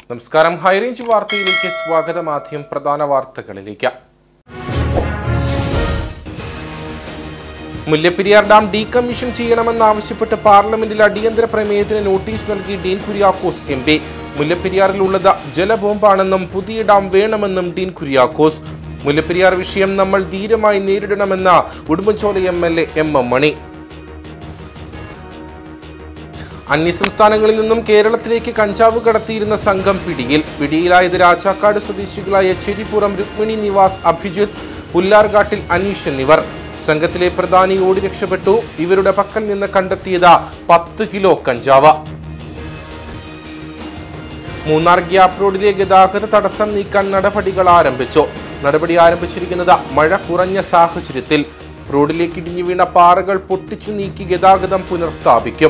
നമസ്കാരം ഹൈറേഞ്ച് വാർത്തയിലേക്ക് സ്വാഗതം ആദ്യം പ്രധാന വാർത്തകളിലേക്ക് മുല്ലപ്പെരിയാർ ഡാം ഡീകമ്മീഷൻ ചെയ്യണമെന്നാവശ്യപ്പെട്ട് പാർലമെന്റിൽ അടിയന്തര പ്രമേയത്തിന് നോട്ടീസ് നൽകി ഡീൻ കുര്യാക്കോസ് എം പി മുല്ലപ്പെരിയാറിലുള്ളത് ജലബോംബാണെന്നും പുതിയ ഡാം വേണമെന്നും ഡീൻ കുര്യാക്കോസ് മുല്ലപ്പെരിയാർ വിഷയം നമ്മൾ ധീരമായി നേരിടണമെന്ന Udumbanchola M L A M M Mani അന്യസംസ്ഥാനങ്ങളിൽ നിന്നും കേരളത്തിലേക്ക് കഞ്ചാവ് കടത്തിയിരുന്ന സംഘം പിടിയിൽ പിടിയിലായത് രാജാക്കാട് സ്വദേശികളായ ചെരിപ്പുറം രുക്മിണി നിവാസ് അഭിജിത്ത് പുല്ലാർകാട്ടിൽ അനീഷ് എന്നിവർ സംഘത്തിലെ പ്രധാനി ഓടി രക്ഷപ്പെട്ടു ഇവരുടെ പക്കൽ നിന്ന് കണ്ടെത്തിയത് പത്ത് കിലോ കഞ്ചാവ് മൂന്നാർ ഗ്യാപ് റോഡിലെ ഗതാഗത തടസ്സം നീക്കാൻ നടപടികൾ ആരംഭിച്ചു നടപടി ആരംഭിച്ചിരിക്കുന്നത് മഴ കുറഞ്ഞ സാഹചര്യത്തിൽ റോഡിലേക്ക് ഇടിഞ്ഞു വീണ പാറകൾ പൊട്ടിച്ചു നീക്കി ഗതാഗതം പുനഃസ്ഥാപിക്കും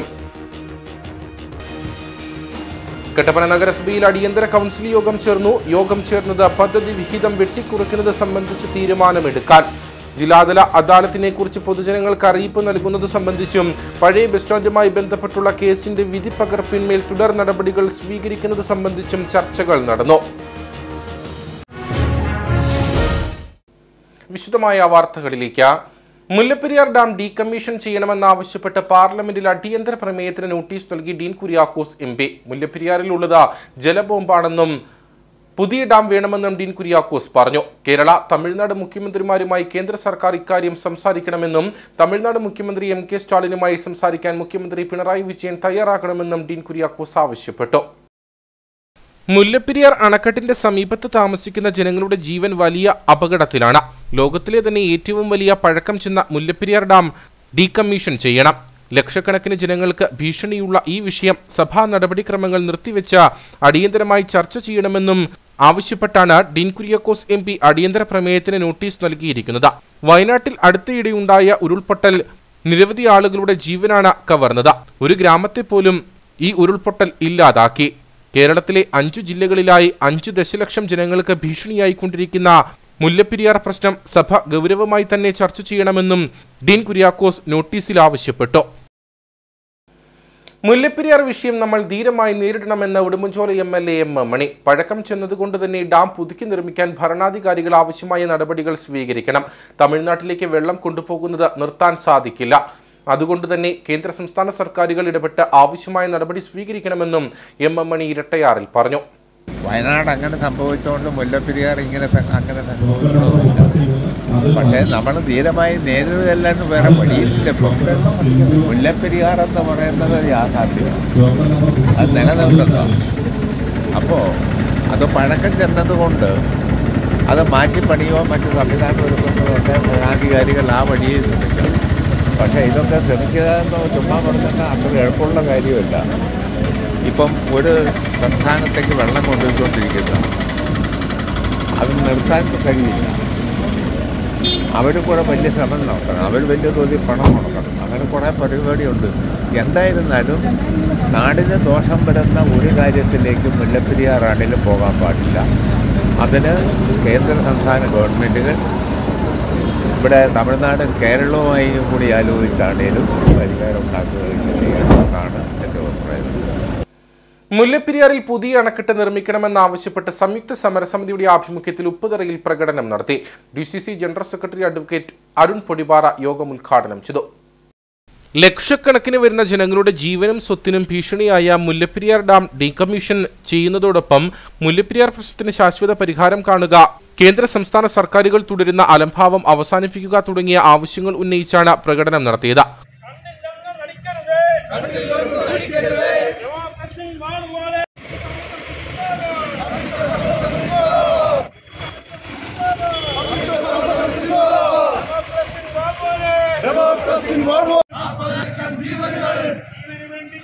കട്ടപ്പന നഗരസഭയിൽ അടിയന്തര കൗൺസിൽ യോഗം ചേർന്നു യോഗം ചേർന്നത് പദ്ധതി വിഹിതം വെട്ടിക്കുറയ്ക്കുന്നത് സംബന്ധിച്ച് തീരുമാനമെടുക്കാൻ ജില്ലാതല അദാലത്തിനെ കുറിച്ച് പൊതുജനങ്ങൾക്ക് അറിയിപ്പ് നൽകുന്നത് സംബന്ധിച്ചും പഴയ ബസ് സ്റ്റാൻഡുമായി ബന്ധപ്പെട്ടുള്ള കേസിന്റെ വിധി പകർപ്പിന്മേൽ തുടർ നടപടികൾ സ്വീകരിക്കുന്നത് സംബന്ധിച്ചും ചർച്ചകൾ നടന്നു വിശദമായ വാർത്തകളിലേക്ക് മുല്ലപ്പെരിയാർ ഡാം ഡീകമ്മീഷൻ ചെയ്യണമെന്നാവശ്യപ്പെട്ട് പാർലമെന്റിൽ അടിയന്തര പ്രമേയത്തിന് നോട്ടീസ് നൽകി ഡീൻ കുര്യാക്കോസ് എം പി മുല്ലപ്പെരിയാറിലുള്ളത് ജലബോംബാണെന്നും പുതിയ ഡാം വേണമെന്നും ഡീൻ കുര്യാക്കോസ് പറഞ്ഞു കേരള തമിഴ്നാട് മുഖ്യമന്ത്രിമാരുമായി കേന്ദ്ര സർക്കാർ ഇക്കാര്യം സംസാരിക്കണമെന്നും തമിഴ്നാട് മുഖ്യമന്ത്രി എം കെ സ്റ്റാലിനുമായി സംസാരിക്കാൻ മുഖ്യമന്ത്രി പിണറായി വിജയൻ തയ്യാറാകണമെന്നും ഡീൻ കുര്യാക്കോസ് ആവശ്യപ്പെട്ടു മുല്ലപ്പെരിയാർ അണക്കെട്ടിന്റെ സമീപത്ത് താമസിക്കുന്ന ജനങ്ങളുടെ ജീവൻ വലിയ അപകടത്തിലാണ് ലോകത്തിലെ തന്നെ ഏറ്റവും വലിയ പഴക്കം ചെന്ന മുല്ലപ്പെരിയാർ ഡാം ഡീകമ്മീഷൻ ചെയ്യണം ലക്ഷക്കണക്കിന് ജനങ്ങൾക്ക് ഭീഷണിയുള്ള ഈ വിഷയം സഭാ നടപടിക്രമങ്ങൾ നിർത്തിവെച്ച് അടിയന്തരമായി ചർച്ച ചെയ്യണമെന്നും ആവശ്യപ്പെട്ടാണ് ഡീൻ കുര്യാക്കോസ് എം പി അടിയന്തര പ്രമേയത്തിന് നോട്ടീസ് നൽകിയിരിക്കുന്നത് വയനാട്ടിൽ അടുത്തിടെയുണ്ടായ ഉരുൾപൊട്ടൽ നിരവധി ആളുകളുടെ ജീവനാണ് കവർന്നത് ഒരു ഗ്രാമത്തെ പോലും ഈ ഉരുൾപൊട്ടൽ ഇല്ലാതാക്കി കേരളത്തിലെ അഞ്ചു ജില്ലകളിലായി അഞ്ചു ദശലക്ഷം ജനങ്ങൾക്ക് ഭീഷണിയായിക്കൊണ്ടിരിക്കുന്ന മുല്ലപ്പെരിയാർ പ്രശ്നം സഭ ഗൗരവമായി തന്നെ ചർച്ച ചെയ്യണമെന്നും ഡീൻ കുര്യാക്കോസ് നോട്ടീസിൽ ആവശ്യപ്പെട്ടു മുല്ലപ്പെരിയാർ വിഷയം നമ്മൾ ധീരമായി നേരിടണമെന്ന് Udumbanchola M L A M M Mani പഴക്കം ചെന്നതുകൊണ്ട് തന്നെ ഡാം പുതുക്കി നിർമ്മിക്കാൻ ഭരണാധികാരികൾ ആവശ്യമായ നടപടികൾ സ്വീകരിക്കണം തമിഴ്നാട്ടിലേക്ക് വെള്ളം കൊണ്ടുപോകുന്നത് നിർത്താൻ സാധിക്കില്ല അതുകൊണ്ട് തന്നെ കേന്ദ്ര സംസ്ഥാന സർക്കാരുകൾ ഇടപെട്ട് ആവശ്യമായ നടപടി സ്വീകരിക്കണമെന്നും എം എം മണി ഇരട്ടയാറിൽ പറഞ്ഞു വയനാട് അങ്ങനെ സംഭവിച്ചുകൊണ്ട് മുല്ലപ്പെരിയാർ ഇങ്ങനെ സ- അങ്ങനെ സംഭവിച്ചതൊന്നുമില്ല പക്ഷേ നമ്മൾ ധീരമായി നേരിടുകയല്ലാണ്ട് വേറെ വഴിയില്ല ഇപ്പം മുല്ലപ്പെരിയാർ എന്ന് പറയുന്നത് ഒരു യാഥാർത്ഥ്യമാണ് അത് നിലനിൽക്കുന്നതാണ് അപ്പോൾ അത് പഴക്കം ചെന്നതുകൊണ്ട് അത് മാറ്റിപ്പണിയോ മറ്റു സംവിധാനം ഒരുക്കുന്നതൊക്കെ ഭരണാധികാരികൾ ആ വഴിയിൽ ശ്രമിക്കണം പക്ഷേ ഇതൊക്കെ ശ്രമിക്കുക എന്ന് ചുമ്മാ പറഞ്ഞാൽ അത്ര എളുപ്പമുള്ള കാര്യമല്ല ഇപ്പം ഒരു സംസ്ഥാനത്തേക്ക് വെള്ളം കൊണ്ടുപോയിക്കൊണ്ടിരിക്കുന്ന അത് നിർത്താൻ കഴിയില്ല അവർ കൂടെ വലിയ ശ്രമം നടത്തണം അവർ വലിയ തോതിൽ പണം മുടക്കണം അങ്ങനെ കുറേ പരിപാടിയുണ്ട് എന്തായിരുന്നാലും നാടിന് ദോഷം വരുന്ന ഒരു കാര്യത്തിലേക്ക് മുല്ലപ്പെരിയാർ ആണെങ്കിലും പോകാൻ പാടില്ല അതിന് കേന്ദ്ര സംസ്ഥാന ഗവൺമെൻറ്റുകൾ ഇവിടെ തമിഴ്നാടും കേരളവുമായി കൂടി ആലോചിച്ചാണേലും പരിഹാരം ഉണ്ടാക്കുകയും ചെയ്യണമെന്നാണ് എൻ്റെ അഭിപ്രായം മുല്ലപ്പെരിയാറിൽ പുതിയ അണക്കെട്ട് നിർമ്മിക്കണമെന്നാവശ്യപ്പെട്ട് സംയുക്ത സമരസമിതിയുടെ ആഭിമുഖ്യത്തിൽ ഉപ്പുതറയിൽ പ്രകടനം നടത്തി D C C general secretary advocate Arun Podipara യോഗം ഉദ്ഘാടനം ചെയ്തു ലക്ഷക്കണക്കിന് വരുന്ന ജനങ്ങളുടെ ജീവനും സ്വത്തിനും ഭീഷണിയായ മുല്ലപ്പെരിയാർ ഡാം ഡീകമ്മീഷൻ ചെയ്യുന്നതോടൊപ്പം മുല്ലപ്പെരിയാർ പ്രശ്നത്തിന് ശാശ്വത പരിഹാരം കാണുക കേന്ദ്ര സംസ്ഥാന സർക്കാരുകൾ തുടരുന്ന അലംഭാവം അവസാനിപ്പിക്കുക തുടങ്ങിയ ആവശ്യങ്ങൾ ഉന്നയിച്ചാണ് പ്രകടനം നടത്തിയത് കണ്ണിൽ അടിക്കരുതേ ഡെമോക്രസി വാഴുപോലെ ഡെമോക്രസി വാഴുപോലെ ജീവന് വേണ്ടി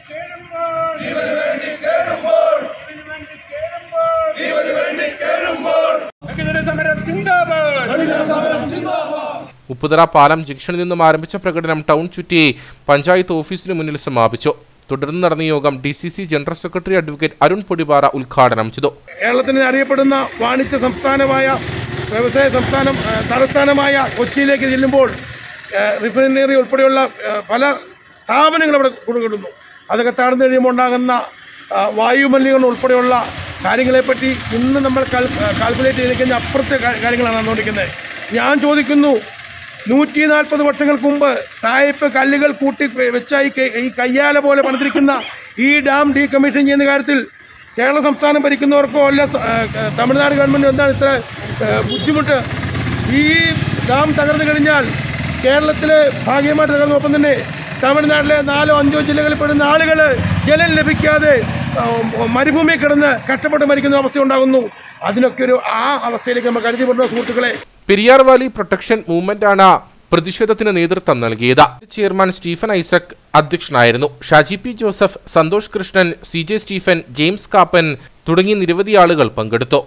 കേഴുമ്പോൾ ജീവന് വേണ്ടി കേഴുമ്പോൾ വികസന സമരം സിന്ദാബാദ് ഉപ്പുതറ പാലം ജംഗ്ഷനിൽ നിന്നും ആരംഭിച്ച പ്രകടനം ടൗൺ ചുറ്റി പഞ്ചായത്ത് ഓഫീസിന് മുന്നിൽ സമാപിച്ചു തുടർന്ന് നടന്ന യോഗം D C C general secretary advocate Arun Podipara ഉദ്ഘാടനം ചെയ്തു കേരളത്തിന് അറിയപ്പെടുന്ന വാണിജ്യ സംസ്ഥാനമായ വ്യവസായ സംസ്ഥാനം ആ, തലസ്ഥാനമായ കൊച്ചിയിലേക്ക് ചെല്ലുമ്പോൾ ആ, റിഫൈനറി ഉൾപ്പെടെയുള്ള ആ, പല സ്ഥാപനങ്ങൾ അവിടെ കൊടുക്കുന്നു അതൊക്കെ താഴ്ന്നു കഴിയുമ്പോൾ ഉണ്ടാകുന്ന ആ, വായുമലിനീകരണം ഉൾപ്പെടെയുള്ള കാര്യങ്ങളെപ്പറ്റി ഇന്ന് നമ്മൾ കാൽക്കുലേറ്റ് ചെയ്ത് കഴിഞ്ഞാൽ അപ്പുറത്തെ കാ- കാര്യങ്ങളാണ് നടന്നുകൊണ്ടിരിക്കുന്നത് ഞാൻ ചോദിക്കുന്നു നൂറ്റി നാൽപ്പത് വർഷങ്ങൾക്ക് മുമ്പ് സായിപ്പ് കല്ലുകൾ കൂട്ടി വെച്ച ഈ കൈ- ഈ കയ്യാല പോലെ പണിതിരിക്കുന്ന ഈ ഡാം ഡീകമ്മീഷൻ ചെയ്യുന്ന കാര്യത്തിൽ കേരള സംസ്ഥാനം ഭരിക്കുന്നവർക്കോ അല്ല സ- ആ, തമിഴ്നാട് ഗവൺമെൻറ് എന്താണ് ഇത്ര ആ, ബുദ്ധിമുട്ട് ഈ ഡാം തകർന്നു കഴിഞ്ഞാൽ കേരളത്തിലെ ഭാഗ്യമായിട്ട് തകർന്നൊപ്പം തന്നെ തമിഴ്നാട്ടിലെ നാലോ അഞ്ചോ ജില്ലകളിൽ പെടുന്ന ആളുകൾ ജലം ലഭിക്കാതെ ആ, മരുഭൂമി കിടന്ന് കഷ്ടപ്പെട്ട് മരിക്കുന്ന അവസ്ഥ ഉണ്ടാകുന്നു അതിനൊക്കെ ഒരു ആ അവസ്ഥയിലേക്ക് നമ്മൾ കരുതിപ്പെടുന്ന സുഹൃത്തുക്കളെ പെരിയാർ വാലി പ്രൊട്ടക്ഷൻ മൂവ്മെന്റാണ് പ്രതിഷേധത്തിന് നേതൃത്വം നൽകിയത് ചെയർമാൻ സ്റ്റീഫൻ ഐസക് അധ്യക്ഷനായിരുന്നു Shaji P Joseph Santhosh Krishnan C J Stephen James Kappan തുടങ്ങി നിരവധി ആളുകൾ പങ്കെടുത്തു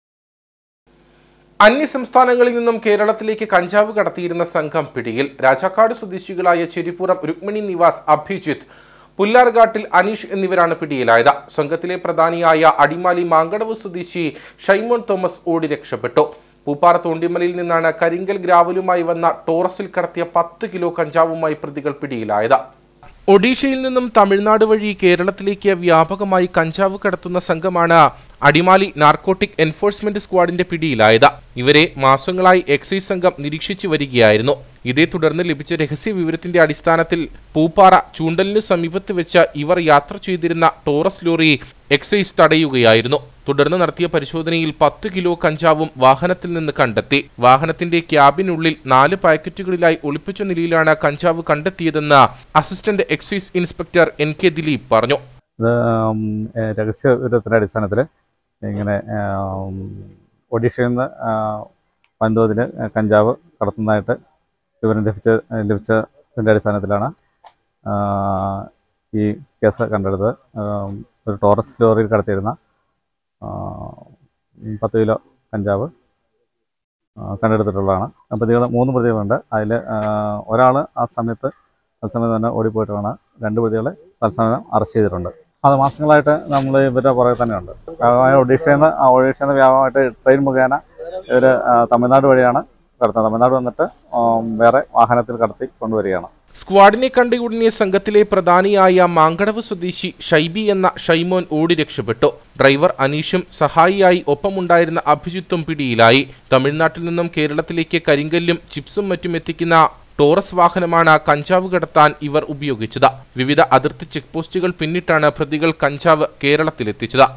അന്യസംസ്ഥാനങ്ങളിൽ നിന്നും കേരളത്തിലേക്ക് കഞ്ചാവ് കടത്തിയിരുന്ന സംഘം പിടിയിൽ രാജാക്കാട് സ്വദേശികളായ ചെരിപ്പുറം രുക്മിണി നിവാസ് അഭിജിത്ത് പുല്ലാർഘാട്ടിൽ അനീഷ് എന്നിവരാണ് പിടിയിലായത് സംഘത്തിലെ പ്രധാനിയായ അടിമാലി മാങ്കടവ് സ്വദേശി ഷൈമോൻ തോമസ് ഓടി രക്ഷപ്പെട്ടു പൂപ്പാറ തോണ്ടിമലയിൽ നിന്നാണ് കരിങ്കൽ ഗ്രാവലുമായി വന്ന ടോറസിൽ കടത്തിയ പത്ത് കിലോ കഞ്ചാവുമായി പ്രതികൾ പിടിയിലായത് ഒഡീഷയിൽ നിന്നും തമിഴ്നാട് വഴി കേരളത്തിലേക്ക് വ്യാപകമായി കഞ്ചാവ് കടത്തുന്ന സംഘമാണ് അടിമാലി നാർക്കോട്ടിക് എൻഫോഴ്സ്മെന്റ് സ്ക്വാഡിന്റെ പിടിയിലായത് ഇവരെ മാസങ്ങളായി എക്സൈസ് സംഘം നിരീക്ഷിച്ചു വരികയായിരുന്നു ഇതേ തുടർന്ന് ലഭിച്ച രഹസ്യ വിവരത്തിന്റെ അടിസ്ഥാനത്തിൽ പൂപ്പാറ ചൂണ്ടലിനു സമീപത്ത് വെച്ച് ഇവർ യാത്ര ചെയ്തിരുന്ന ടോറസ് ലോറി എക്സൈസ് തടയുകയായിരുന്നു തുടർന്ന് നടത്തിയ പരിശോധനയിൽ പത്ത് കിലോ കഞ്ചാവും വാഹനത്തിൽ നിന്ന് കണ്ടെത്തി വാഹനത്തിന്റെ ക്യാബിനുള്ളിൽ നാല് പാക്കറ്റുകളിലായി ഒളിപ്പിച്ച നിലയിലാണ് കഞ്ചാവ് കണ്ടെത്തിയതെന്ന് assistant excise inspector N K Dileep പറഞ്ഞു ഇത് ഉം, ഏഹ് രഹസ്യ വിവരത്തിൻ്റെ അടിസ്ഥാനത്തിൽ ഇങ്ങനെ ഉം, ഒഡീഷയിൽ നിന്ന് വൻതോതിൽ കഞ്ചാവ് കടത്തുന്നതായിട്ട് വിവരം ലഭിച്ച ലഭിച്ചതിൻ്റെ അടിസ്ഥാനത്തിലാണ് ആ, ഈ കേസ് കണ്ടെടുത്തത് ഉം, ഒരു ടോറസ് ലോറിയിൽ കടത്തിയിരുന്ന ആ, പത്ത് കിലോ കഞ്ചാവ് ആ, കണ്ടെടുത്തിട്ടുള്ളതാണ് പ്രതികൾ മൂന്ന് പ്രതികളുണ്ട് അതിൽ ഒരാൾ ആ സമയത്ത് തത്സമയം തന്നെ ഓടിപ്പോയിട്ടാണ് രണ്ട് പ്രതികളെ തത്സമയം അറസ്റ്റ് ചെയ്തിട്ടുണ്ട് അത് മാസങ്ങളായിട്ട് നമ്മൾ ഇവരുടെ പുറകെ തന്നെയുണ്ട് ആ, ഒഡീഷയിൽ നിന്ന് ആ, ഒഡീഷയിൽ നിന്ന് വ്യാപകമായിട്ട് ട്രെയിൻ മുഖേന ഇവർ തമിഴ്നാട് വഴിയാണ് കടത്തുന്നത് തമിഴ്നാട് വന്നിട്ട് ഉം, വേറെ വാഹനത്തിൽ കടത്തി കൊണ്ടുവരികയാണ് സ്ക്വാഡിനെ കണ്ടുകുടുങ്ങിയ സംഘത്തിലെ പ്രധാനിയായ മാങ്കടവ് സ്വദേശി ഷൈബി എന്ന ഷൈമോൻ ഓടി രക്ഷപ്പെട്ടു ഡ്രൈവർ അനീഷും സഹായിയായി ഒപ്പമുണ്ടായിരുന്ന അഭിജിത്തും പിടിയിലായി തമിഴ്നാട്ടിൽ നിന്നും കേരളത്തിലേക്ക് കരിങ്കല്ലും ചിപ്സും മറ്റും എത്തിക്കുന്ന ടോറസ് വാഹനമാണ് കഞ്ചാവ് കടത്താൻ ഇവർ ഉപയോഗിച്ചത് വിവിധ അതിർത്തി ചെക്ക് പോസ്റ്റുകൾ പിന്നിട്ടാണ് പ്രതികൾ കഞ്ചാവ് കേരളത്തിലെത്തിച്ചത്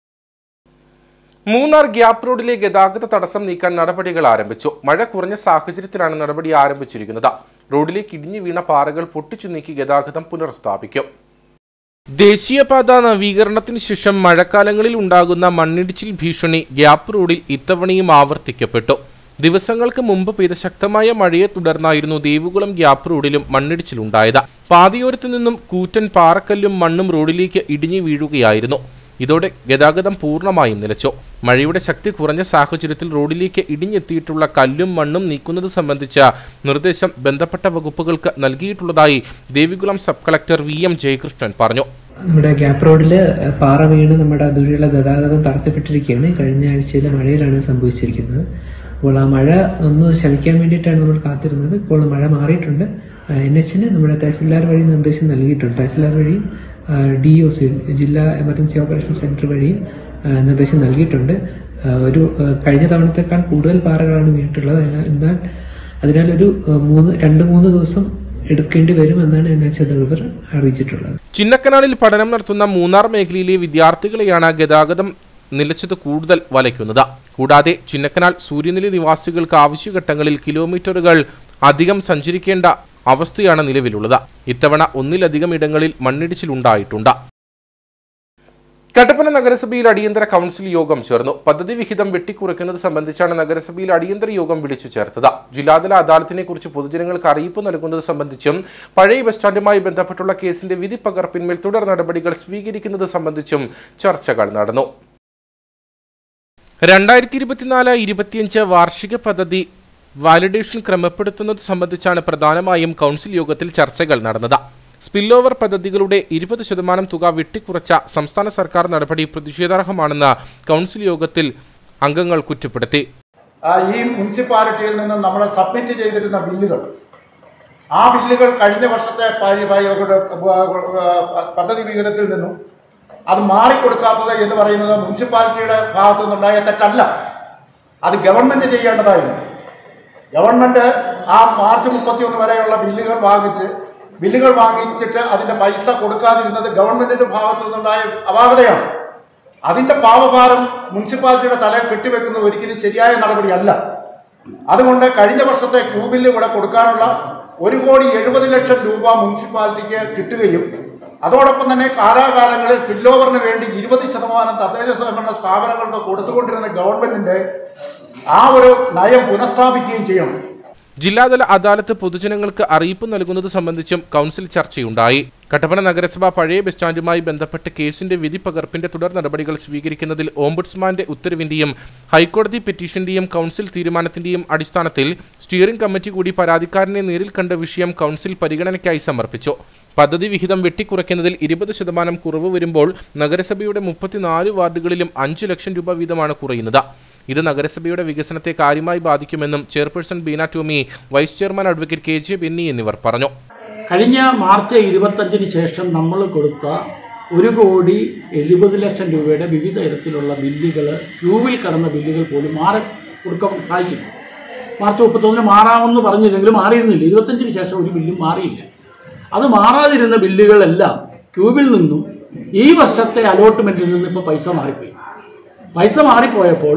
മൂന്നാർ ഗ്യാപ് റോഡിലെ ഗതാഗത തടസ്സം നീക്കാൻ നടപടികൾ ആരംഭിച്ചു മഴ കുറഞ്ഞ സാഹചര്യത്തിലാണ് നടപടി ആരംഭിച്ചിരിക്കുന്നത് റോഡിലേക്ക് ഇടിഞ്ഞു വീണ പാറകൾ പൊട്ടിച്ചു നീക്കി ഗതാഗതം പുനഃസ്ഥാപിക്കും ദേശീയപാത നവീകരണത്തിന് ശേഷം മഴക്കാലങ്ങളിൽ ഉണ്ടാകുന്ന മണ്ണിടിച്ചിൽ ഭീഷണി ഗ്യാപ് റോഡിൽ ഇത്തവണയും ആവർത്തിക്കപ്പെട്ടു ദിവസങ്ങൾക്ക് മുമ്പ് പെയ്ത ശക്തമായ മഴയെ തുടർന്നായിരുന്നു ദേവികുളം ഗ്യാപ് റോഡിലും മണ്ണിടിച്ചിലുണ്ടായത് പാതയോരത്തു നിന്നും കൂറ്റൻ പാറക്കല്ലും മണ്ണും റോഡിലേക്ക് ഇടിഞ്ഞു വീഴുകയായിരുന്നു ഇതോടെ ഗതാഗതം പൂർണ്ണമായും നിലച്ചു മഴയുടെ ശക്തി കുറഞ്ഞ സാഹചര്യത്തിൽ റോഡിലേക്ക് ഇടിഞ്ഞെത്തിയിട്ടുള്ള കല്ലും മണ്ണും നീക്കുന്നത് സംബന്ധിച്ച നിർദ്ദേശം ബന്ധപ്പെട്ട വകുപ്പുകൾക്ക് നൽകിയിട്ടുള്ളതായി Devikulam sub collector V M Jayakrishnan പറഞ്ഞു നമ്മുടെ ഗ്യാപ്പ് റോഡിൽ പാറ വീണ് നമ്മുടെ അതുവഴിയുള്ള ഗതാഗതം തടസ്സപ്പെട്ടിരിക്കുകയാണ് കഴിഞ്ഞ ആഴ്ചയിലെ മഴയിലാണ് സംഭവിച്ചിരിക്കുന്നത് അപ്പോൾ ആ മഴ ഒന്ന് ശമിക്കാൻ വേണ്ടിയിട്ടാണ് നമ്മൾ കാത്തിരുന്നത് ഇപ്പോൾ മഴ മാറിയിട്ടുണ്ട് എൻ എച്ചിന് നമ്മുടെ തഹസിൽദാർ വഴി നിർദ്ദേശം നൽകിയിട്ടുണ്ട് തഹസിൽദാർ വഴിയും ഡി ഒ സി ജില്ലാ എമർജൻസി ഓപ്പറേഷൻ സെന്റർ വഴിയും ആ, നിർദ്ദേശം നൽകിയിട്ടുണ്ട് ആ, ഒരു ആ, കഴിഞ്ഞ തവണത്തേക്കാൾ കൂടുതൽ പാറകളാണ് വീണിട്ടുള്ളത് അതിനാൽ എന്നാൽ അതിനാൽ ഒരു ആ, മൂന്ന് രണ്ട് മൂന്ന് ദിവസം എടുക്കേണ്ടി വരുമെന്നാണ് എൻ എച്ച് അധികൃതർ അറിയിച്ചിട്ടുള്ളത് ചിന്നക്കനാലിൽ പഠനം നടത്തുന്ന മൂന്നാർ മേഖലയിലെ വിദ്യാർത്ഥികളെയാണ് ഗതാഗതം നിലച്ചത് കൂടുതൽ വലയ്ക്കുന്നത് കൂടാതെ ചിന്നക്കനാൽ സൂര്യനെല്ലി നിവാസികൾക്ക് ആവശ്യഘട്ടങ്ങളിൽ കിലോമീറ്ററുകൾ അധികം സഞ്ചരിക്കേണ്ട അവസ്ഥയാണ് നിലവിലുള്ളത് ഇത്തവണ ഒന്നിലധികം ഇടങ്ങളിൽ മണ്ണിടിച്ചിലുണ്ടായിട്ടുണ്ട് കട്ടപ്പന നഗരസഭയിൽ അടിയന്തര കൗൺസിൽ യോഗം ചേർന്നു പദ്ധതി വിഹിതം വെട്ടിക്കുറയ്ക്കുന്നത് സംബന്ധിച്ചാണ് നഗരസഭയിൽ അടിയന്തര യോഗം വിളിച്ചു ചേർത്തത് ജില്ലാതല അദാലത്തിനെ കുറിച്ച് പൊതുജനങ്ങൾക്ക് അറിയിപ്പ് നൽകുന്നത് സംബന്ധിച്ചും പഴയ ബസ് സ്റ്റാൻഡുമായി ബന്ധപ്പെട്ടുള്ള കേസിന്റെ വിധി പകർപ്പിന്മേൽ തുടർ നടപടികൾ സ്വീകരിക്കുന്നത് സംബന്ധിച്ചും ചർച്ചകൾ നടന്നു രണ്ടായിരത്തി ഇരുപത്തിനാല് ഇരുപത്തിയഞ്ച് വാർഷിക പദ്ധതി വാലിഡേഷൻ ക്രമപ്പെടുത്തുന്നത് സംബന്ധിച്ചാണ് പ്രധാനമായും കൗൺസിൽ യോഗത്തിൽ ചർച്ചകൾ നടന്നത് സ്പിൽ ഓവർ പദ്ധതികളുടെ ഇരുപത് ശതമാനം തുക വെട്ടിക്കുറച്ച സംസ്ഥാന സർക്കാർ നടപടി പ്രതിഷേധാർഹമാണെന്ന് കൗൺസിൽ യോഗത്തിൽ അംഗങ്ങൾ കുറ്റപ്പെടുത്തി ആ, ഈ മുനിസിപ്പാലിറ്റിയിൽ നിന്ന് നമ്മൾ സബ്മിറ്റ് ചെയ്തിരുന്ന ബില്ലുകൾ ആ ബില്ലുകൾ കഴിഞ്ഞ വർഷത്തെ പരി- പരി- പദ്ധതി വിഹിതത്തിൽ നിന്നും അത് മാറിക്കൊടുക്കാത്തത് എന്ന് പറയുന്നത് മുനിസിപ്പാലിറ്റിയുടെ ഭാഗത്തു നിന്നുണ്ടായ തെറ്റല്ല അത് ഗവൺമെന്റ് ചെയ്യേണ്ടതായിരുന്നു ഗവൺമെന്റ് ആ മാർച്ച് മുപ്പത്തിയൊന്ന് വരെയുള്ള ബില്ലുകൾ വാങ്ങിച്ച് ബില്ലുകൾ വാങ്ങിച്ചിട്ട് അതിന്റെ പൈസ കൊടുക്കാതിരുന്നത് ഗവൺമെന്റിന്റെ ഭാഗത്തു നിന്നുണ്ടായ അപാകതയാണ് അതിന്റെ പാവഭാരം മുനിസിപ്പാലിറ്റിയുടെ തലയിൽ കെട്ടിവെക്കുന്നത് ഒരിക്കലും ശരിയായ നടപടിയല്ല അതുകൊണ്ട് കഴിഞ്ഞ വർഷത്തെ ക്യൂ ബില്ല് ഇവിടെ കൊടുക്കാനുള്ള ഒരു കോടി എഴുപത് ലക്ഷം രൂപ മുനിസിപ്പാലിറ്റിക്ക് കിട്ടുകയും അതോടൊപ്പം തന്നെ കാലാകാലങ്ങളിൽ സ്പിൽ ഓവറിന് വേണ്ടി ഇരുപത് ശതമാനം തദ്ദേശ സ്വയംഭരണ സ്ഥാപനങ്ങൾക്ക് കൊടുത്തുകൊണ്ടിരുന്ന ഗവൺമെന്റിന്റെ ആ ഒരു നയം പുനഃസ്ഥാപിക്കുകയും ചെയ്യണം ജില്ലാതല അദാലത്ത് പൊതുജനങ്ങൾക്ക് അറിയിപ്പ് നൽകുന്നത് സംബന്ധിച്ചും കൗൺസിൽ ചർച്ചയുണ്ടായി കട്ടപ്പന നഗരസഭ പഴയ ബസ് സ്റ്റാൻഡുമായി ബന്ധപ്പെട്ട് കേസിന്റെ വിധി പകർപ്പിന്റെ തുടർ നടപടികൾ സ്വീകരിക്കുന്നതിൽ ഓംബുഡ്സ്മാന്റെ ഉത്തരവിന്റെയും ഹൈക്കോടതി പെറ്റീഷന്റെയും കൗൺസിൽ തീരുമാനത്തിന്റെയും അടിസ്ഥാനത്തിൽ സ്റ്റിയറിംഗ് കമ്മിറ്റി കൂടി പരാതിക്കാരനെ നേരിൽ കണ്ട വിഷയം കൗൺസിൽ പരിഗണനയ്ക്കായി സമർപ്പിച്ചു പദ്ധതി വിഹിതം വെട്ടിക്കുറയ്ക്കുന്നതിൽ ഇരുപത് ശതമാനം കുറവ് വരുമ്പോൾ നഗരസഭയുടെ മുപ്പത്തിനാല് വാർഡുകളിലും അഞ്ചു ലക്ഷം രൂപ വീതമാണ് കുറയുന്നത് ഇത് നഗരസഭയുടെ വികസനത്തെ കാര്യമായി ബാധിക്കുമെന്നും chairperson Beena Tomy vice chairman advocate K J Benny എന്നിവർ പറഞ്ഞു കഴിഞ്ഞ മാർച്ച് ഇരുപത്തഞ്ചിന് ശേഷം നമ്മൾ കൊടുത്ത ഒരു കോടി എഴുപത് ലക്ഷം രൂപയുടെ വിവിധ തരത്തിലുള്ള ബില്ലുകൾ ക്യൂവിൽ കടന്ന ബില്ലുകൾ പോലും മാറി കൊടുക്കാൻ സാധിച്ചില്ല മാർച്ച് മുപ്പത്തൊന്നിന് മാറാമെന്ന് പറഞ്ഞില്ലെങ്കിലും മാറിയിരുന്നില്ല ഇരുപത്തഞ്ചിന് ശേഷം ഒരു ബില്ലും മാറിയില്ല അത് മാറാതിരുന്ന ബില്ലുകളെല്ലാം ക്യൂബിൽ നിന്നും ഈ വർഷത്തെ അലോട്ട്മെന്റിൽ നിന്ന് ഇപ്പോൾ പൈസ മാറിപ്പോയി പൈസ മാറിപ്പോയപ്പോൾ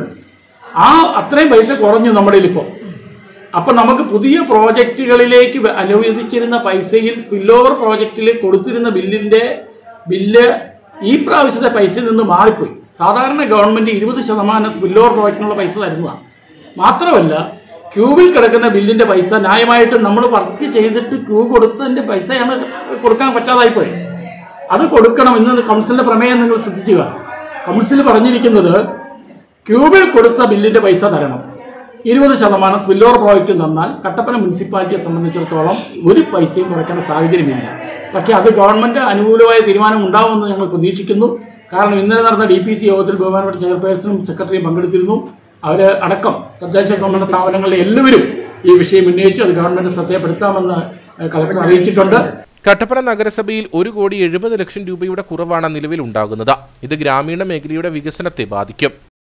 ആ അത്രയും പൈസ കുറഞ്ഞു നമ്മുടെ ഇപ്പോൾ അപ്പൊ നമുക്ക് പുതിയ പ്രോജക്റ്റുകളിലേക്ക് വ- അനുവദിച്ചിരുന്ന പൈസയിൽ സ്പിൽ ഓവർ പ്രോജക്റ്റിൽ കൊടുത്തിരുന്ന ബില്ലിന്റെ ബില്ല് ഈ പ്രാവശ്യത്തെ പൈസയിൽ നിന്ന് മാറിപ്പോയി സാധാരണ ഗവൺമെന്റ് ഇരുപത് ശതമാനം സ്പിൽ ഓവർ പ്രോജക്റ്റിനുള്ള പൈസ തരുന്നതാണ് മാത്രമല്ല ക്യൂബിൽ കിടക്കുന്ന ബില്ലിന്റെ പൈസ ന്യായമായിട്ട് നമ്മൾ വർക്ക് ചെയ്തിട്ട് ക്യൂ കൊടുത്തതിന്റെ പൈസയാണ് കൊടുക്കാൻ പറ്റാതായിപ്പോയി അത് കൊടുക്കണം ഇന്ന് കൗൺസിലിന്റെ പ്രമേയം നിങ്ങൾ ശ്രദ്ധിക്കുക കൗൺസിൽ പറഞ്ഞിരിക്കുന്നത് ക്യൂബിൽ കൊടുത്ത ബില്ലിന്റെ പൈസ തരണം ഇരുപത് ശതമാനം സ്പില്ലോർ പ്രോജക്റ്റ് തന്നാൽ കട്ടപ്പന മുനിസിപ്പാലിറ്റിയെ സംബന്ധിച്ചിടത്തോളം ഒരു പൈസയും കുറയ്ക്കേണ്ട സാഹചര്യമില്ല പക്ഷേ അത് ഗവൺമെന്റ് അനുകൂലമായ തീരുമാനം ഉണ്ടാവുമെന്ന് ഞങ്ങൾ പ്രതീക്ഷിക്കുന്നു കാരണം ഇന്നലെ നടന്ന ഡി പി സി യോഗത്തിൽ ബഹുമാനപ്പെട്ട ചെയർപേഴ്സണും സെക്രട്ടറിയും പങ്കെടുത്തിരുന്നു അവർ അടക്കം തദ്ദേശ സംബന്ധ സ്ഥാപനങ്ങളിലെ എല്ലാവരും ഈ വിഷയം ഉന്നയിച്ചു അത് ഗവൺമെന്റ് ശ്രദ്ധയപ്പെടുത്താമെന്ന് കളക്ടർ അറിയിച്ചിട്ടുണ്ട് കട്ടപ്പന നഗരസഭയിൽ ഒരു കോടി എഴുപത് ലക്ഷം രൂപയുടെ കുറവാണ് നിലവിൽ ഉണ്ടാകുന്നത് ഇത് ഗ്രാമീണ മേഖലയുടെ വികസനത്തെ ബാധിക്കും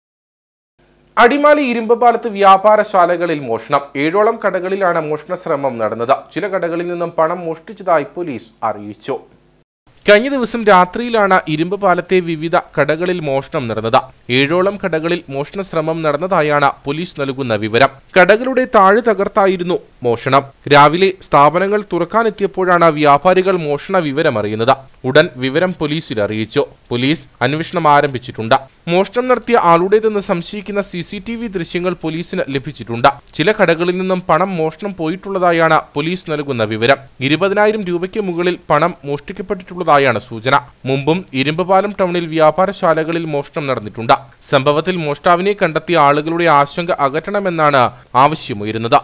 അടിമാലി ഇരുമ്പ് പാലത്ത് വ്യാപാരശാലകളിൽ മോഷണം ഏഴോളം കടകളിലാണ് മോഷണ ശ്രമം നടന്നത് ചില കടകളിൽ നിന്നും പണം മോഷ്ടിച്ചതായി പോലീസ് അറിയിച്ചു കഴിഞ്ഞ ദിവസം രാത്രിയിലാണ് ഇരുമ്പ് പാലത്തെ വിവിധ കടകളിൽ മോഷണം നടന്നത് ഏഴോളം കടകളിൽ മോഷണ ശ്രമം നടന്നതായാണ് പോലീസ് നൽകുന്ന വിവരം കടകളുടെ താഴ് തകർത്തായിരുന്നു മോഷണം രാവിലെ സ്ഥാപനങ്ങൾ തുറക്കാനെത്തിയപ്പോഴാണ് വ്യാപാരികൾ മോഷണ വിവരം അറിയുന്നത് ഉടൻ വിവരം പോലീസിൽ അറിയിച്ചു പോലീസ് അന്വേഷണം ആരംഭിച്ചിട്ടുണ്ട് മോഷണം നടത്തിയ ആളുടേതെന്ന് സംശയിക്കുന്ന സി സി ടി വി ദൃശ്യങ്ങൾ പോലീസിന് ലഭിച്ചിട്ടുണ്ട് ചില കടകളിൽ നിന്നും പണം മോഷണം പോയിട്ടുള്ളതായാണ് പോലീസ് നൽകുന്ന വിവരം ഇരുപതിനായിരം രൂപയ്ക്ക് മുകളിൽ പണം മോഷ്ടിക്കപ്പെട്ടിട്ടുള്ളതായാണ് സൂചന മുമ്പും ഇരുമ്പുപാലം ടൗണിൽ വ്യാപാരശാലകളിൽ മോഷണം നടന്നിട്ടുണ്ട് സംഭവത്തിൽ മോഷ്ടാവിനെ കണ്ടെത്തിയ ആളുകളുടെ ആശങ്ക അകറ്റണമെന്നാണ് ആവശ്യമുയരുന്നത്